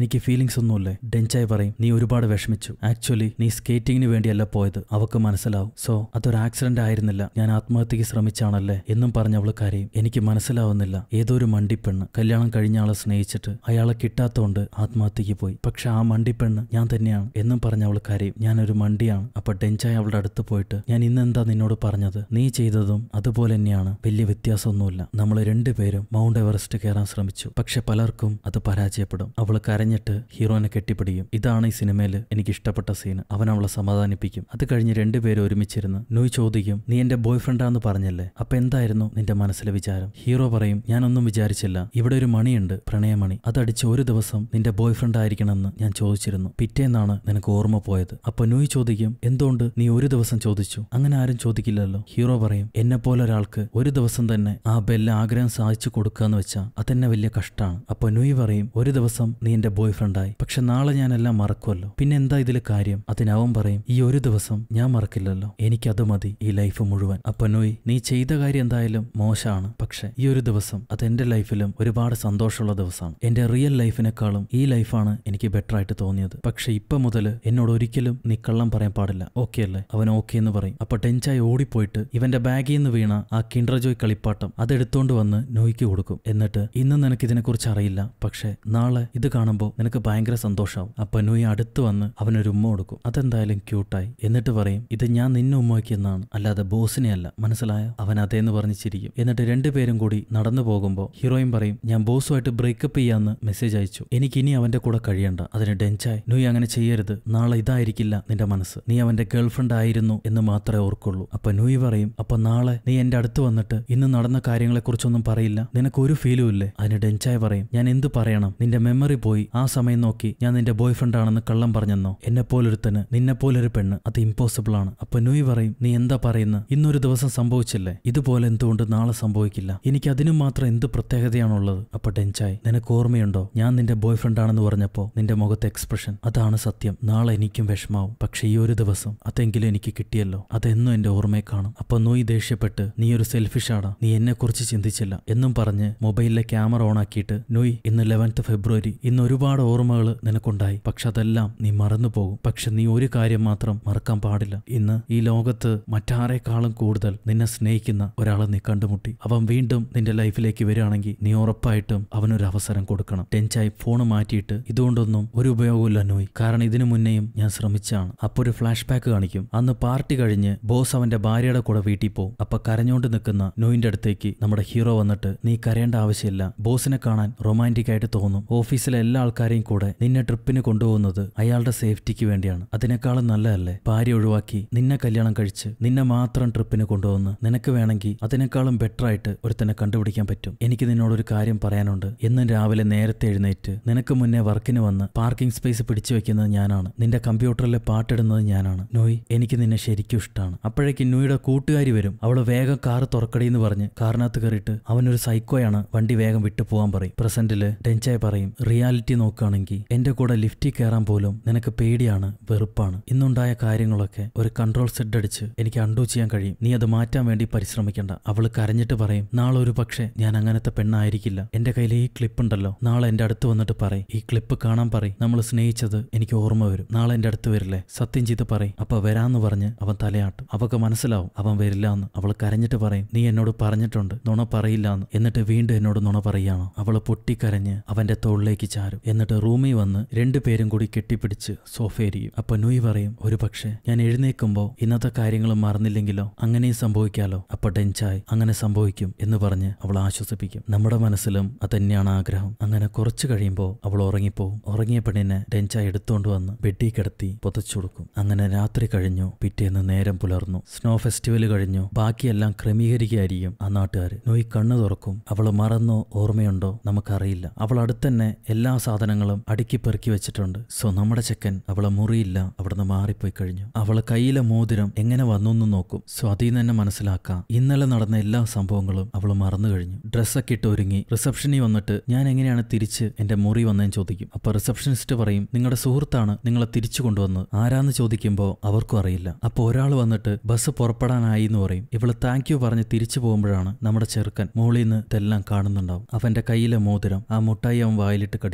തനിക്ക് ഫീലിങ്സ് ഒന്നുമില്ലേ ഡെൻചായ് പറയും നീ ഒരുപാട് വിഷമിച്ചു ആക്ച്വലി നീ സ്കേറ്റിംഗിന് വേണ്ടിയല്ല പോയത് അവക്ക് മനസ്സിലാവും സോ അതൊരു ആക്സിഡന്റ് ആയിരുന്നില്ല ഞാൻ ആത്മഹത്യക്ക് ശ്രമിച്ചാണല്ലേ എന്നും പറഞ്ഞ് അവൾ കരയും എനിക്ക് മനസ്സിലാവുന്നില്ല ഏതോ ഒരു മണ്ടിപ്പെണ്ണ് കല്യാണം കഴിഞ്ഞ ആളെ സ്നേഹിച്ചിട്ട് അയാളെ കിട്ടാത്തോണ്ട് ആത്മഹത്യക്ക് പോയി പക്ഷെ ആ മണ്ടിപ്പെണ്ണ് ഞാൻ തന്നെയാണ് എന്നും പറഞ്ഞ് അവൾ കരയും ഞാനൊരു മണ്ടിയാണ് അപ്പൊ ഡെൻചായ് അവളുടെ അടുത്ത് പോയിട്ട് ഞാൻ ഇന്നെന്താ നിന്നോട് പറഞ്ഞത് നീ ചെയ്തതും അതുപോലെ തന്നെയാണ് വലിയ വ്യത്യാസമൊന്നുമില്ല നമ്മൾ രണ്ടുപേരും മൗണ്ട് എവറസ്റ്റ് കയറാൻ ശ്രമിച്ചു പക്ഷെ പലർക്കും അത് പരാജയപ്പെടും അവൾ കരഞ്ഞിട്ട് ഹീറോനെ കെട്ടിപ്പിടിക്കും ഇതാണ് ഈ സിനിമയിൽ എനിക്ക് ഇഷ്ടപ്പെട്ട സീൻ അവൻ അവളെ സമാധാനിപ്പിക്കും അത് കഴിഞ്ഞ് രണ്ടുപേരും ഒരുമിച്ചിരുന്ന് നൂയ് ചോദിക്കും നീ എന്റെ ബോയ് ഫ്രണ്ടാന്ന് പറഞ്ഞല്ലേ അപ്പൊ എന്തായിരുന്നു നിന്റെ മനസ്സിലെ വിചാരം ഹീറോ പറയും ഞാനൊന്നും വിചാരിച്ചില്ല ഇവിടെ ഒരു മണിയുണ്ട് പ്രണയമണി അതടിച്ച് ഒരു ദിവസം നിന്റെ ബോയ് ഫ്രണ്ട് ആയിരിക്കണമെന്ന് ഞാൻ ചോദിച്ചിരുന്നു പിറ്റേന്നാണ് നിനക്ക് ഓർമ്മ പോയത് അപ്പൊ നൂയ് ചോദിക്കും എന്തുകൊണ്ട് നീ ഒരു ദിവസം ചോദിച്ചു അങ്ങനെ ആരും ചോദിക്കില്ലല്ലോ ഹീറോ പറയും എന്നെ പോലെ ഒരാൾക്ക് ഒരു ദിവസം തന്നെ ആ ബെല്ല ആഗ്രഹം സാധിച്ചു കൊടുക്കാന്ന് വെച്ചാ അതെന്നെ വലിയ കഷ്ടാണ് അപ്പൊ നുയ് പറയും ഒരു ദിവസം നീ എന്റെ ബോയ് ഫ്രണ്ടായി പക്ഷെ നാളെ ഞാൻ എല്ലാം മറക്കുമല്ലോ പിന്നെ എന്താ ഇതിൽ കാര്യം അതിന് അവൻ പറയും ഈ ഒരു ദിവസം ഞാൻ മറക്കില്ലല്ലോ എനിക്കത് മതി ഈ ലൈഫ് മുഴുവൻ അപ്പൊ നുയ് നീ ചെയ്ത കാര്യം എന്തായാലും മോശമാണ് പക്ഷെ ഈ ഒരു ദിവസം അത് എന്റെ ലൈഫിലും ഒരുപാട് സന്തോഷമുള്ള ദിവസമാണ് എന്റെ റിയൽ ലൈഫിനേക്കാളും ഈ ലൈഫാണ് എനിക്ക് ബെറ്റർ ആയിട്ട് തോന്നിയത് പക്ഷെ ഇപ്പൊ മുതൽ എന്നോട് ഒരിക്കലും നീ കള്ളം പറയാൻ പാടില്ല ഓക്കെ അല്ലേ അവൻ ഓക്കെ എന്ന് പറയും അപ്പൊ ടെൻച്ചായി ഓടിപ്പോയിട്ട് ഇവന്റെ ബാഗിൽ നിന്ന് വീണ ആ കിൻഡർജോയ് കളിപ്പാട്ടം അതെടുത്തോണ്ട് വന്ന് നോയ്ക്ക് കൊടുക്കും എന്നിട്ട് ഇന്ന് നിനക്ക് ഇതിനെക്കുറിച്ച് അറിയില്ല പക്ഷെ നാളെ ഇത് കാണുമ്പോൾ നിനക്ക് ഭയങ്കര സന്തോഷമാവും അപ്പൊ നോയ് അടുത്ത് വന്ന് അവനൊരു ഉമ്മ കൊടുക്കും അതെന്തായാലും ക്യൂട്ടായി എന്നിട്ട് പറയും ഇത് ഞാൻ നിന്നെ ഉമ്മ വയ്ക്കുന്നതാണ് അല്ലാതെ ബോസിനെ അല്ല മനസ്സിലായോ അവൻ അതേന്ന് പറഞ്ഞ് ചിരിക്കും എന്നിട്ട് രണ്ടുപേരും കൂടി നടന്നു പോകുമ്പോൾ ഹീറോയിൻ പറയും ഞാൻ ബോസുമായിട്ട് ബ്രേക്കപ്പ് ചെയ്യാന്ന് മെസ്സേജ് അയച്ചു എനിക്ക് ഇനി അവന്റെ കൂടെ കഴിയണ്ട അതിന് ഡെൻച്ചായി നോയ് അങ്ങനെ ചെയ്യരുത് നാളെ ഇതായിരിക്കില്ല നിന്റെ മനസ്സ് നീ അവന്റെ ഗേൾഫ്രണ്ട് ആയിരുന്നു എന്ന് മാത്രമേ ഓർക്കുള്ളൂ അപ്പൊ നൂയി പറയും അപ്പൊ നാളെ നീ എന്റെ അടുത്ത് വന്നിട്ട് ഇന്ന് നടന്ന കാര്യങ്ങളെക്കുറിച്ചൊന്നും പറയില്ല നിനക്ക് ഒരു ഫീലും ഇല്ലേ അതിന് ഡെൻചായ പറയും ഞാൻ എന്ത് പറയണം നിന്റെ മെമ്മറി പോയി ആ സമയം നോക്കി ഞാൻ നിന്റെ ബോയ് ഫ്രണ്ട് ആണെന്ന് കള്ളം പറഞ്ഞെന്നോ എന്നെ പോലൊരുത്തന് നിന്നെ പോലൊരു പെണ്ണ് അത് ഇമ്പോസിബിൾ ആണ് അപ്പൊ നൂയി പറയും നീ എന്താ പറയുന്നത് ഇന്നൊരു ദിവസം സംഭവിച്ചില്ലേ ഇതുപോലെ എന്തുകൊണ്ട് നാളെ സംഭവിക്കില്ല എനിക്ക് അതിനും മാത്രം എന്ത് പ്രത്യേകതയാണുള്ളത് അപ്പൊ ഡെൻചായ് നിനക്ക് ഓർമ്മയുണ്ടോ ഞാൻ നിന്റെ ബോയ് ഫ്രണ്ട് ആണെന്ന് പറഞ്ഞപ്പോ നിന്റെ മുഖത്തെ എക്സ്പ്രഷൻ അതാണ് സത്യം നാളെ എനിക്കും വിഷമാവും പക്ഷെ ഈ ഒരു ദിവസം അതെങ്കിലും എനിക്ക് കിട്ടിയല്ലോ അതെന്നും എന്റെ ഓർമ്മയെ കാണും അപ്പൊ നൂയി ദേഷ്യപ്പെട്ട് നീ ഒരു സെൽഫിഷാടാ നീ എന്നെ കുറിച്ച് ചിന്തിച്ചില്ല എന്നും പറഞ്ഞ് മൊബൈലിലെ ക്യാമറ ഓൺ ആക്കിയിട്ട് നൂയ് ഇന്ന് ലെവൻത്ത് ഫെബ്രുവരി ഇന്ന് ഒരുപാട് ഓർമ്മകൾ നിനക്കുണ്ടായി പക്ഷെ അതെല്ലാം നീ മറന്നു പോകും പക്ഷെ നീ ഒരു കാര്യം മാത്രം മറക്കാൻ പാടില്ല ഇന്ന് ഈ ലോകത്ത് മറ്റാരെക്കാളും കൂടുതൽ നിന്നെ സ്നേഹിക്കുന്ന ഒരാളെ നീ കണ്ടുമുട്ടി അവൻ വീണ്ടും നിന്റെ ലൈഫിലേക്ക് വരികയാണെങ്കിൽ നീ ഉറപ്പായിട്ടും അവനൊരു അവസരം കൊടുക്കണം ടെൻച്ചായി ഫോൺ മാറ്റിയിട്ട് ഇതുകൊണ്ടൊന്നും ഒരു ഉപയോഗമില്ല നോയ് കാരണം ഇതിനു മുന്നേയും ഞാൻ ശ്രമിച്ചാണ് അപ്പൊ ഒരു ഫ്ലാഷ് ബാക്ക് കാണിക്കും അന്ന് പാർട്ടി കഴിഞ്ഞ് ബോസ് അവന്റെ ഭാര്യയുടെ കൂടെ വീട്ടിൽ പോകും അപ്പൊ കരഞ്ഞോണ്ട് നിൽക്കുന്ന നോയിന്റെ അടുത്തേക്ക് നമ്മുടെ ഹീറോ വന്നിട്ട് നീ കരയേണ്ട ആവശ്യമില്ല ബോസിനെ കാണാൻ റൊമാൻറ്റിക് ആയിട്ട് തോന്നും ഓഫീസിലെ എല്ലാ ആൾക്കാരെയും കൂടെ നിന്നെ ട്രിപ്പിന് കൊണ്ടുപോകുന്നത് അയാളുടെ സേഫ്റ്റിക്ക് വേണ്ടിയാണ് അതിനേക്കാളും നല്ലതല്ലേ ഭാര്യ ഒഴിവാക്കി നിന്നെ കല്യാണം കഴിച്ച് നിന്നെ മാത്രം ട്രിപ്പിന് കൊണ്ടുപോകുന്നു നിനക്ക് വേണമെങ്കിൽ അതിനേക്കാളും ബെറ്റർ ആയിട്ട് ഒരുത്തനെ കണ്ടുപിടിക്കാൻ പറ്റും എനിക്ക് നിന്നോടൊരു കാര്യം പറയാനുണ്ട് എന്നും രാവിലെ നേരത്തെ എഴുന്നേറ്റ് നിനക്ക് മുന്നേ വർക്കിന് വന്ന് പാർക്കിംഗ് സ്പേസ് പിടിച്ചു വെക്കുന്നത് ഞാനാണ് നിന്റെ കമ്പ്യൂട്ടറിലെ പാട്ടിടുന്നത് ഞാനാണ് നോയ് എനിക്ക് നിന്നെ ശരിക്കും ഇഷ്ടമാണ് അപ്പോഴേക്കും നോയുടെ കൂട്ടുകാരി വരും അവള് വേഗം കാറ് തുറക്കടി എന്ന് പറഞ്ഞ് കാറിനകത്ത് കയറിയിട്ട് അവനൊരു സൈക്കോയാണ് വണ്ടി വേഗം വിട്ടു പോകാൻ പറയും പ്രസന്റില് ടെൻച്ചായി പറയും റിയാലിറ്റി നോക്കുകയാണെങ്കിൽ എന്റെ കൂടെ ലിഫ്റ്റിൽ കയറാൻ പോലും നിനക്ക് പേടിയാണ് വെറുപ്പാണ് ഇന്നുണ്ടായ കാര്യങ്ങളൊക്കെ ഒരു കൺട്രോൾ സെറ്റ് അടിച്ച് എനിക്ക് അണ്ടു ചെയ്യാൻ കഴിയും നീ അത് മാറ്റാൻ വേണ്ടി പരിശ്രമിക്കണ്ട അവള് കരഞ്ഞിട്ട് പറയും നാളെ ഒരു പക്ഷേ ഞാൻ അങ്ങനത്തെ പെണ്ണായിരിക്കില്ല എന്റെ കയ്യിൽ ഈ ക്ലിപ്പ് ഉണ്ടല്ലോ നാളെ എന്റെ അടുത്ത് വന്നിട്ട് പറയും ഈ ക്ലിപ്പ് കാണാൻ പറയും നമ്മൾ സ്നേഹിച്ചത് എനിക്ക് ഓർമ്മ വരും നാളെ എന്റെ അടുത്ത് വരില്ലേ സത്യം ചെയ്ത് പറയും അപ്പൊ വരാന്ന് പറഞ്ഞ് അവൻ തലയാട്ടും അവക്ക് മനസ്സിലാവും അവൻ വരില്ല എന്ന് അവൾ കരഞ്ഞിട്ട് പറയും നീ എന്നോട് പറഞ്ഞിട്ടുണ്ട് നുണ പറയില്ല എന്ന് എന്നിട്ട് വീണ്ടും എന്നോട് നുണ പറയാണോ അവള് പൊട്ടിക്കരഞ്ഞ് അവന്റെ തോളിലേക്ക് ചാരും എന്നിട്ട് റൂമിൽ വന്ന് രണ്ടുപേരും കൂടി കെട്ടിപ്പിടിച്ച് സോഫയിരിക്കും അപ്പൊ നുയ് പറയും ഒരു പക്ഷേ ഞാൻ എഴുന്നേക്കുമ്പോ ഇന്നത്തെ കാര്യങ്ങൾ മറന്നില്ലെങ്കിലോ അങ്ങനെയും സംഭവിക്കാലോ അപ്പൊ ഡെൻചായ് അങ്ങനെ സംഭവിക്കും എന്ന് പറഞ്ഞ് അവൾ ആശ്വസിപ്പിക്കും നമ്മുടെ മനസ്സിലും അതന്നെയാണ് ആഗ്രഹം അങ്ങനെ കുറച്ചു കഴിയുമ്പോൾ അവൾ ഉറങ്ങിപ്പോവും ഉറങ്ങിയ പെണ്ണിനെ ഡെൻചായ് എടുത്തോണ്ട് വന്ന് ബെഡി കിടത്തി പുതച്ചു കൊടുക്കും അങ്ങനെ രാത്രി കഴിഞ്ഞു പിറ്റേന്ന് നേരം പുലർന്നു സ്നോ ഫെസ്റ്റിവൽ കഴിഞ്ഞു ബാക്കിയെല്ലാം ക്രമീകരിക്കുകയായിരിക്കും ആ നാട്ടുകാർ നോയി കണ്ണു തുറക്കും അവള് മറന്നോ ഓർമ്മയുണ്ടോ നമുക്കറിയില്ല അവൾ അടുത്തന്നെ എല്ലാ സാധനങ്ങളും അടുക്കി പെറുക്കി വെച്ചിട്ടുണ്ട് സോ നമ്മുടെ ചെക്കൻ അവളെ മുറിയില്ല അവിടുന്ന് മാറിപ്പോയി കഴിഞ്ഞു അവളെ കയ്യിലെ മോതിരം എങ്ങനെ വന്നു എന്ന് നോക്കും സോ അതിൽ നിന്ന് തന്നെ മനസ്സിലാക്കാം ഇന്നലെ നടന്ന എല്ലാ സംഭവങ്ങളും അവൾ മറന്നു കഴിഞ്ഞു ഡ്രസ്സൊക്കെ ഇട്ട് ഒരുങ്ങി റിസപ്ഷനിൽ വന്നിട്ട് ഞാൻ എങ്ങനെയാണ് തിരിച്ച് എന്റെ മുറി വന്നതെന്ന് ചോദിക്കും അപ്പൊ റിസപ്ഷനിസ്റ്റ് പറയും നിങ്ങളുടെ സുഹൃത്താണ് നിങ്ങളെ തിരിച്ചു കൊണ്ടുവന്നത് ആരാന്ന് ചോദിക്കുമ്പോൾ അവർക്കും അറിയില്ല അപ്പൊ ഒരാൾ വന്നിട്ട് ബസ് പുറപ്പെടാനായി എന്ന് പറയും ഇവള് താങ്ക് യു പറഞ്ഞ് തിരിച്ചു പോകുമ്പോഴാണ് നമ്മുടെ ചെറുക്കൻ മോളിൽ നിന്ന് ഇതെല്ലാം കാണുന്നുണ്ടാവും അവന്റെ കയ്യിലെ മോതിരം ആ മുട്ടായി അവൻ വായിലിട്ട് കടിക്കും ഇനി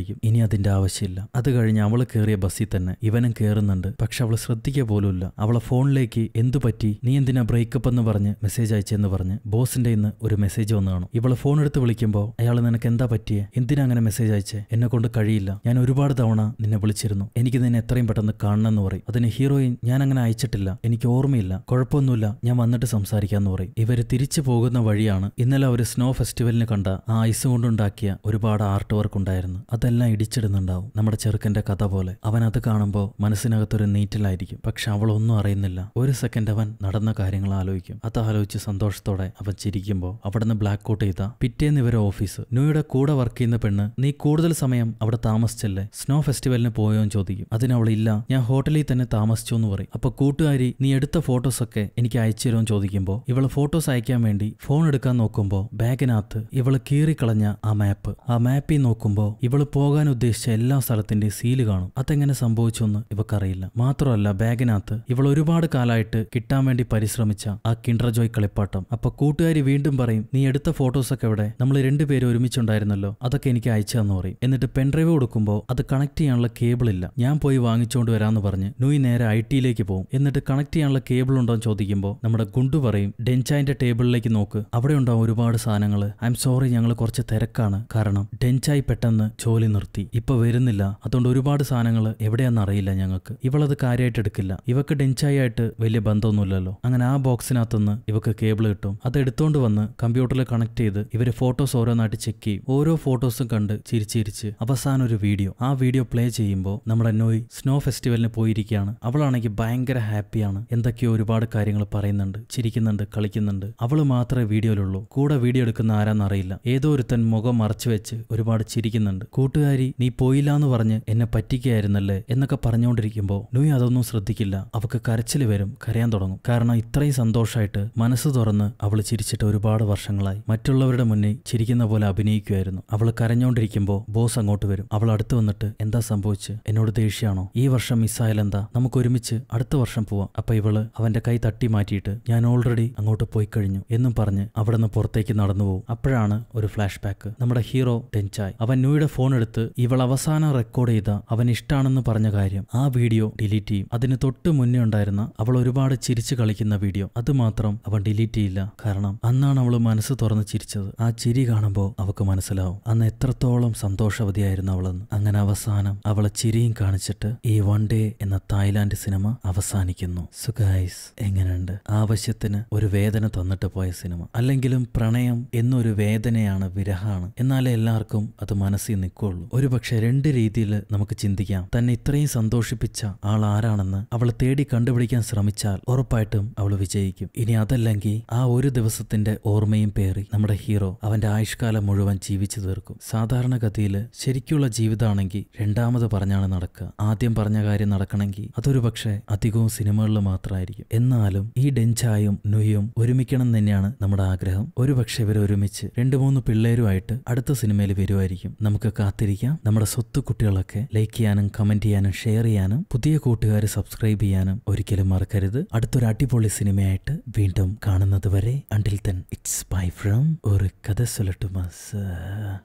അതിന്റെ ആവശ്യമില്ല അത് കഴിഞ്ഞ് അവൾ കയറിയ ബസ്സിൽ തന്നെ ഇവനും കയറുന്നുണ്ട് പക്ഷെ അവൾ ശ്രദ്ധിക്കുക പോലുമില്ല അവളെ ഫോണിലേക്ക് എന്തു പറ്റി നീ എന്തിനാ ബ്രേക്കപ്പ് എന്ന് പറഞ്ഞ് മെസ്സേജ് അയച്ചെന്ന് പറഞ്ഞ് ബോസിന്റെ ഇന്ന് ഒരു മെസ്സേജ് വന്നു കാണും ഇവള് ഫോൺ എടുത്ത് വിളിക്കുമ്പോൾ അയാൾ നിനക്ക് എന്താ പറ്റിയേ എന്തിനാ അങ്ങനെ മെസ്സേജ് അയച്ചേ എന്നെ കൊണ്ട് കഴിയില്ല ഞാൻ ഒരുപാട് തവണ നിന്നെ വിളിച്ചിരുന്നു എനിക്ക് നിന്നെ എത്രയും പെട്ടെന്ന് കാണണമെന്ന് പറയും അതിന് ഹീറോയിൻ ഞാൻ അങ്ങനെ അയച്ചിട്ടില്ല എനിക്ക് ഓർമ്മയില്ല കുഴപ്പമൊന്നുമില്ല ഞാൻ വന്നിട്ട് സംസാരിക്കാന്ന് പറയും ഇവര് തിരിച്ചു പോകുന്ന വഴിയാണ് ഇന്നലെ ഒരു സ്നോ ഫെസ്റ്റിവലിന് കണ്ട ആ ഐസ് കൊണ്ടുണ്ടാക്കിയ ഒരുപാട് ആർട്ട് വർക്ക് ഉണ്ടായിരുന്നു അതെല്ലാം ഇടിച്ചിടുന്നുണ്ടാവും നമ്മുടെ ചെറുക്കന്റെ കഥ പോലെ അവൻ അത് കാണുമ്പോൾ മനസ്സിനകത്തൊരു നീറ്റിലായിരിക്കും പക്ഷെ അവളൊന്നും അറിയുന്നില്ല ഒരു സെക്കൻഡ് അവൻ നടന്ന കാര്യങ്ങൾ ആലോചിക്കും അത് ആലോചിച്ച് സന്തോഷത്തോടെ അവൻ ചിരിക്കുമ്പോൾ അവിടുന്ന് ബ്ലാക്ക് കോട്ട് ചെയ്ത പിറ്റേന്ന് ഇവരെ ഓഫീസ് ന്യൂയുടെ കൂടെ വർക്ക് ചെയ്യുന്ന പെണ്ണ് നീ കൂടുതൽ സമയം അവിടെ താമസിച്ചല്ലേ സ്നോ ഫെസ്റ്റിവലിന് പോയോ എന്ന് ചോദിക്കും അതിനവൾ ഇല്ല ഞാൻ ഹോട്ടലിൽ തന്നെ താമസിച്ചു എന്ന് പറയും അപ്പൊ കൂട്ടുകാരി നീ എടുത്ത ഫോട്ടോസ് ഒക്കെ എനിക്ക് അയച്ചു തരുമെന്ന് ചോദിക്കുമ്പോൾ ഇവള് ഫോട്ടോസ് അയക്കാൻ വേണ്ടി ഫോൺ എടുക്കാൻ നോക്കുമ്പോൾ ബാഗിനകത്ത് ഇവള് കീറിക്കളഞ്ഞ ആ മാപ്പ് ആ മാപ്പിൽ നോക്കുമ്പോൾ ഇവള് പോകാൻ ഉദ്ദേശിച്ച എല്ലാ സ്ഥലത്തിന്റെ സീല് കാണും അതെങ്ങനെ സംഭവിച്ചെന്ന് ഇവക്കറിയില്ല മാത്രമല്ല ബാഗിനകത്ത് ഇവൾ ഒരുപാട് കാലമായിട്ട് കിട്ടാൻ വേണ്ടി പരിശ്രമിച്ച ആ കിൻഡർ ജോയ് കളിപ്പാട്ടം അപ്പൊ കൂട്ടുകാരി വീണ്ടും പറയും നീ എടുത്ത ഫോട്ടോസ് ഒക്കെ എവിടെ നമ്മൾ രണ്ടുപേരും ഒരുമിച്ചുണ്ടായിരുന്നല്ലോ അതൊക്കെ എനിക്ക് അയച്ചു തന്നു പറയും എന്നിട്ട് പെൻഡ്രൈവ് കൊടുക്കുമ്പോൾ അത് കണക്ട് ചെയ്യാനുള്ള കേബിൾ ഇല്ല ഞാൻ പോയി വാങ്ങിച്ചുകൊണ്ട് വരാമെന്ന് പറഞ്ഞ് നൂയി നേരെ ഐ ടിയിലേക്ക് പോകും എന്നിട്ട് കണക്ട് ചെയ്യാനുള്ള കേബിൾ ഉണ്ടോ എന്ന് ചോദിക്കുമ്പോൾ നമ്മുടെ ഗുണ്ടു പറയും ഡെൻചായിന്റെ ടേബിളിലേക്ക് നോക്ക് അവിടെ ഉണ്ടാവും ഒരുപാട് സാധനങ്ങൾ ഐ എം സോറി ഞങ്ങൾ കുറച്ച് തിരക്കാണ് കാരണം ഡെൻചായി പെട്ടെന്ന് ജോലി നിർത്തി ഇപ്പൊ വരുന്നില്ല അതുകൊണ്ട് ഒരുപാട് സാധനങ്ങൾ എവിടെയാണെന്ന് അറിയില്ല ഞങ്ങൾക്ക് ഇവളത് കാര്യമായിട്ട് എടുക്കില്ല ഇവക്ക് ഡെൻചായി ആയിട്ട് വലിയ ബന്ധമൊന്നുമില്ലല്ലോ അങ്ങനെ ആ ബോക്സിനകത്തുനിന്ന് ഇവക്ക് കേബിൾ കിട്ടും അത് എടുത്തോണ്ട് വന്ന് കമ്പ്യൂട്ടറിൽ കണക്ട് ചെയ്ത് ഇവര് ഫോട്ടോസ് ഓരോന്നായിട്ട് ചെക്ക് ചെയ്യും ഓരോ ഫോട്ടോസും കണ്ട് ചിരിച്ചിരിച്ച് അവസാനം ഒരു വീഡിയോ ആ വീഡിയോ പ്ലേ ചെയ്യുമ്പോൾ നമ്മുടെ നോയ് സ്നോ ഫെസ്റ്റിവലിന് പോയിരിക്കുകയാണ് അവളാണെങ്കിൽ ഭയങ്കര ഹാപ്പിയാണ് എന്തൊക്കെയോ ഒരുപാട് കാര്യങ്ങൾ പറയുന്നുണ്ട് ചിരിക്കുന്നുണ്ട് കളിക്കുന്നുണ്ട് അവള് മാത്രമേ വീഡിയോയിലുള്ളൂ കൂടെ വീഡിയോ എടുക്കുന്ന ആരാന്നറിയില്ല ഏതോ ഒരുത്തൻ മുഖം മറച്ചു വെച്ച് ഒരുപാട് ചിരിക്കുന്നുണ്ട് കൂട്ടുകാരി നീ പോയില്ല എന്ന് പറഞ്ഞ് എന്നെ പറ്റിക്കുകയായിരുന്നല്ലേ എന്നൊക്കെ പറഞ്ഞുകൊണ്ടിരിക്കുമ്പോൾ നുയി അതൊന്നും ശ്രദ്ധിക്കില്ല അവക്ക് കരച്ചിൽ വരും കരയാൻ തുടങ്ങും കാരണം ഇത്രയും സന്തോഷമായിട്ട് മനസ്സ് തുറന്ന് അവൾ ചിരിച്ചിട്ട് ഒരുപാട് വർഷങ്ങളായി മറ്റുള്ളവരുടെ മുന്നിൽ ചിരിക്കുന്ന പോലെ അഭിനയിക്കുമായിരുന്നു അവൾ കരഞ്ഞുകൊണ്ടിരിക്കുമ്പോൾ ബോസ് അങ്ങോട്ട് വരും അവൾ അടുത്ത് വന്നിട്ട് എന്താ സംഭവിച്ച് എന്നോട് ദേഷ്യമാണോ ഈ വർഷം മിസ്സായാലെന്താ നമുക്ക് ഒരുമിച്ച് അടുത്ത വർഷം പോവാം അപ്പൊ ഇവള് അവന്റെ കൈ തട്ടി മാറ്റിയിട്ട് ഞാൻ ഓൾറെഡി അങ്ങോട്ട് പോയി കഴിഞ്ഞു എന്നും പറഞ്ഞ് അവിടെ നിന്ന് പുറത്തേക്ക് നടന്നു പോകും അപ്പോഴാണ് ഒരു ഫ്ലാഷ് ബാക്ക് നമ്മുടെ ഹീറോ ടെൻചായ് അവൻ ന്യൂയുടെ ഫോൺ എടുത്ത് ഇവൾ അവസാനം റെക്കോർഡ് ചെയ്ത അവൻ ഇഷ്ടാണെന്ന് പറഞ്ഞ കാര്യം ആ വീഡിയോ ഡിലീറ്റ് ചെയ്യും അതിന് തൊട്ട് മുന്നേ ഉണ്ടായിരുന്ന അവൾ ഒരുപാട് ചിരിച്ചു കളിക്കുന്ന വീഡിയോ അത് മാത്രം അവൻ ഡിലീറ്റ് ചെയ്യില്ല കാരണം അന്നാണ് അവൾ മനസ്സ് തുറന്ന് ചിരിച്ചത് ആ ചിരി കാണുമ്പോൾ അവൾക്ക് മനസ്സിലാവും അന്ന് എത്രത്തോളം സന്തോഷവതിയായിരുന്നു അവളെന്ന് അങ്ങനെ അവസാനം അവളെ ചിരിയും കാണിച്ചിട്ട് ഈ വൺ ഡേ എന്ന തായ്ലാന്റ് സിനിമ അവസാനിക്കുന്നു സുഗൈസ് എങ്ങനെയുണ്ട് ആവശ്യത്തിന് ഒരു വേദന തന്നിട്ട് പോയ സിനിമ അല്ലെങ്കിലും പ്രണയം എന്നൊരു വേദനയാണ് വിരഹാണ് എന്നാലേ എല്ലാവർക്കും അത് മനസ്സിൽ നിൽക്കുള്ളൂ ഒരു പക്ഷെ രണ്ട് രീതിയിൽ നമുക്ക് ചിന്തിക്കാം തന്നെ ഇത്രയും സന്തോഷിപ്പിച്ച ആൾ ആരാണെന്ന് അവൾ തേടി കണ്ടുപിടിക്കാൻ ശ്രമിച്ചാൽ ഉറപ്പായിട്ടും അവൾ വിജയിക്കും ഇനി അതല്ലെങ്കിൽ ആ ഒരു ദിവസത്തിന്റെ ഓർമ്മയും പേറി നമ്മുടെ ഹീറോ അവന്റെ ആയുഷ്കാലം മുഴുവൻ ജീവിച്ചു തീർക്കും സാധാരണഗതിയിൽ ശരിക്കുള്ള ജീവിതമാണെങ്കിൽ രണ്ടാമത് പറഞ്ഞാണ് നടക്കുക ആദ്യം പറഞ്ഞ കാര്യം നടക്കണമെങ്കിൽ അതൊരു പക്ഷേ അധികവും സിനിമകളിൽ മാത്രമായിരിക്കും എന്നാലും ഈ ഡെഞ്ചായും നുയും ഒരുമിക്കണം തന്നെയാണ് നമ്മുടെ ആഗ്രഹം ഒരു പക്ഷെ ഇവർ ഒരുമിച്ച് രണ്ടു മൂന്ന് പിള്ളേരുമായിട്ട് അടുത്ത സിനിമയിൽ വരുമായിരിക്കും നമുക്ക് കാത്തിരിക്കാം നമ്മുടെ സ്വത്ത് കുട്ടികളൊക്കെ ലൈക്ക് ചെയ്യാനും കമന്റ് ചെയ്യാനും ഷെയർ ചെയ്യാനും പുതിയ കൂട്ടുകാർ സബ്സ്ക്രൈബ് ചെയ്യാനും ഒരിക്കലും മറക്കരുത് അടുത്തൊരു അടിപൊളി സിനിമയായിട്ട് വീണ്ടും കാണുന്നത് വരെ until then it's bye from ഒരു കഥ സൊല്ലട്ടുമാസ്